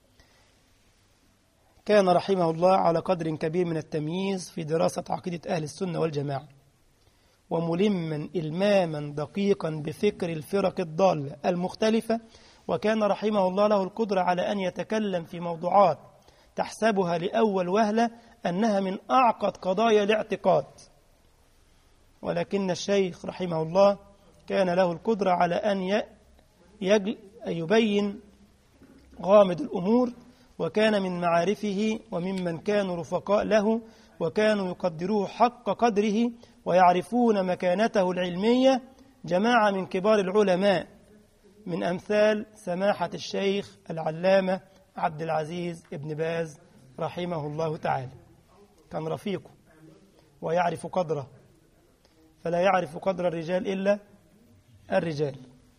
كان رحمه الله على قدر كبير من التمييز في دراسة عقيدة أهل السنة والجماعة وملما إلماما دقيقا بفكر الفرق الضالة المختلفة وكان رحمه الله له القدرة على أن يتكلم في موضوعات تحسبها لأول وهلة أنها من أعقد قضايا الاعتقاد ولكن الشيخ رحمه الله كان له القدرة على أن يجل يبين غامض الأمور وكان من معارفه وممن كانوا رفقاء له وكانوا يقدروه حق قدره ويعرفون مكانته العلمية جماعة من كبار العلماء من أمثال سماحة الشيخ العلامة عبد العزيز ابن باز رحمه الله تعالى كان رفيقه ويعرف قدره فلا يعرف قدر الرجال إلا الرجال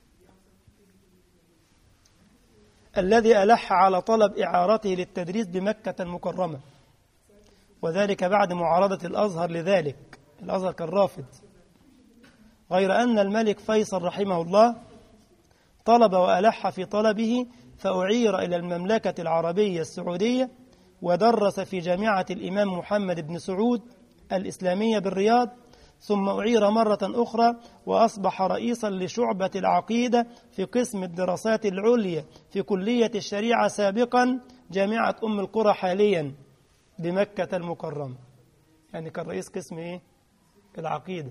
الذي ألح على طلب إعارته للتدريس بمكة المكرمة وذلك بعد معارضة الأزهر لذلك الأزهر كان رافض غير أن الملك فيصل رحمه الله طلب وألح في طلبه فأعير إلى المملكة العربية السعودية ودرس في جامعة الإمام محمد بن سعود الإسلامية بالرياض ثم أعير مرة أخرى وأصبح رئيسا لشعبة العقيدة في قسم الدراسات العليا في كلية الشريعة سابقا جامعة أم القرى حاليا بمكة المكرمة يعني كان رئيس قسم إيه؟ العقيدة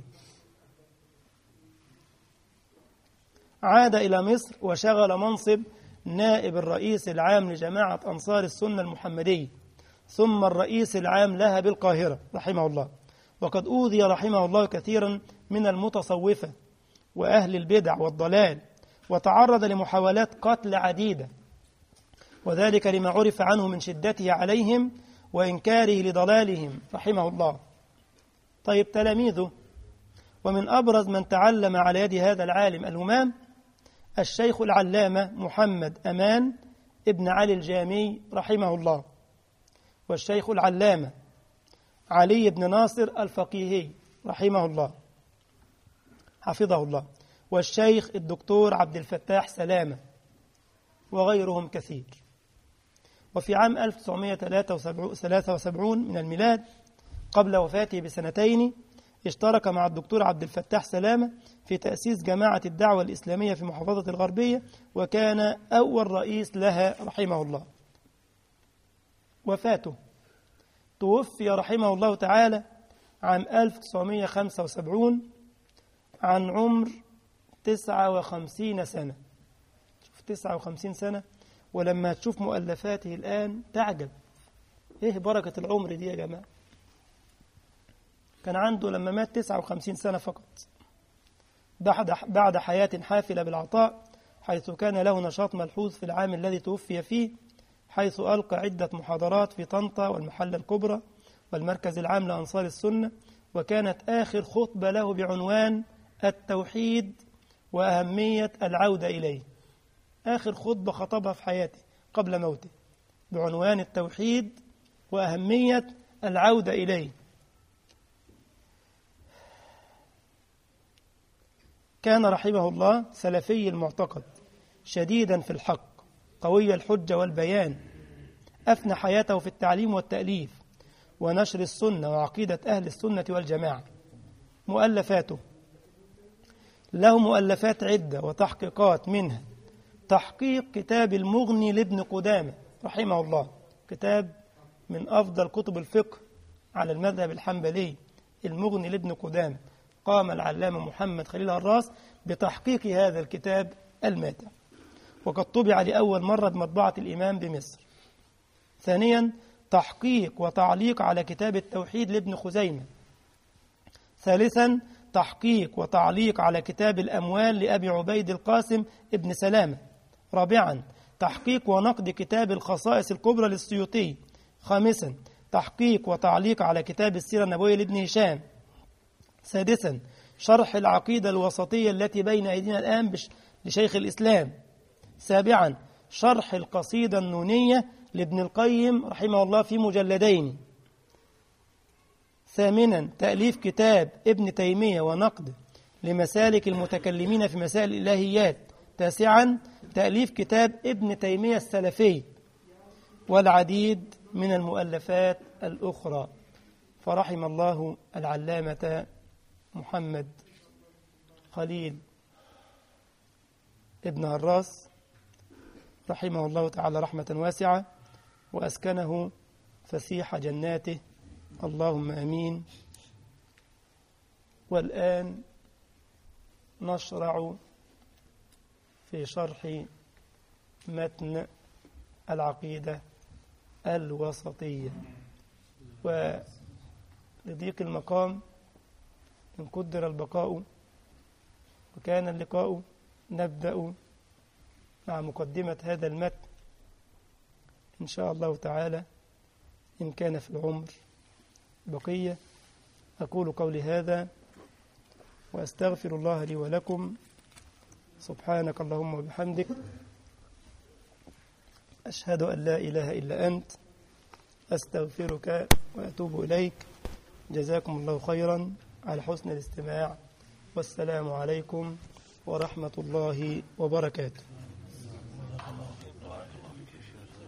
عاد إلى مصر وشغل منصب نائب الرئيس العام لجماعة أنصار السنة المحمدية ثم الرئيس العام لها بالقاهرة رحمه الله وقد أوذي رحمه الله كثيرا من المتصوفة وأهل البدع والضلال وتعرض لمحاولات قتل عديدة وذلك لما عرف عنه من شدته عليهم وإنكاره لضلالهم رحمه الله طيب تلاميذه ومن أبرز من تعلم على يد هذا العالم الهمام الشيخ العلامة محمد أمان ابن علي الجامي رحمه الله والشيخ العلامة علي بن ناصر الفقيهي رحمه الله حفظه الله والشيخ الدكتور عبد الفتاح سلامة وغيرهم كثير وفي عام 1973 من الميلاد قبل وفاته بسنتين اشترك مع الدكتور عبد الفتاح سلامة في تأسيس جماعة الدعوة الإسلامية في محافظة الغربية وكان أول رئيس لها رحمه الله وفاته توفي رحمه الله تعالى عام 1975 عن عمر 59 سنة شوف 59 سنة ولما تشوف مؤلفاته الآن تعجب إيه بركة العمر دي يا جماعة كان عنده لما مات 59 سنة فقط بعد بعد حياة حافلة بالعطاء حيث كان له نشاط ملحوظ في العام الذي توفي فيه حيث ألقى عدة محاضرات في طنطا والمحلة الكبرى والمركز العام لأنصار السنة وكانت آخر خطبة له بعنوان التوحيد وأهمية العودة إليه آخر خطبة خطبها في حياته قبل موته بعنوان التوحيد وأهمية العودة إليه كان رحمه الله سلفي المعتقد شديدا في الحق قوي الحجة والبيان أفنى حياته في التعليم والتأليف ونشر السنة وعقيدة أهل السنة والجماعة مؤلفاته له مؤلفات عدة وتحقيقات منها تحقيق كتاب المغني لابن قدامة رحمه الله كتاب من أفضل كتب الفقه على المذهب الحنبلي المغني لابن قدامة قام العلامة محمد خليل الراس بتحقيق هذا الكتاب الماتع وقد طبع لأول مرة بمطبعة الإمام بمصر ثانيا تحقيق وتعليق على كتاب التوحيد لابن خزيمة ثالثا تحقيق وتعليق على كتاب الأموال لأبي عبيد القاسم ابن سلامة رابعا تحقيق ونقد كتاب الخصائص الكبرى للسيوطي خامسا تحقيق وتعليق على كتاب السيرة النبوية لابن هشام سادسا شرح العقيدة الوسطية التي بين أيدينا الآن لشيخ الإسلام سابعا شرح القصيدة النونية لابن القيم رحمه الله في مجلدين ثامنا تأليف كتاب ابن تيمية ونقد لمسالك المتكلمين في مسائل الإلهيات تاسعا تأليف كتاب ابن تيمية السلفي والعديد من المؤلفات الأخرى فرحم الله العلامة محمد خليل ابن هراس رحمه الله تعالى رحمة واسعة وأسكنه فسيح جناته اللهم امين والان نشرع في شرح متن العقيده الوسطيه ولضيق المقام ان قدر البقاء وكان اللقاء نبدا مع مقدمه هذا المتن ان شاء الله تعالى ان كان في العمر بقية أقول قولي هذا وأستغفر الله لي ولكم سبحانك اللهم وبحمدك أشهد أن لا إله إلا أنت أستغفرك وأتوب إليك جزاكم الله خيرا على حسن الاستماع والسلام عليكم ورحمة الله وبركاته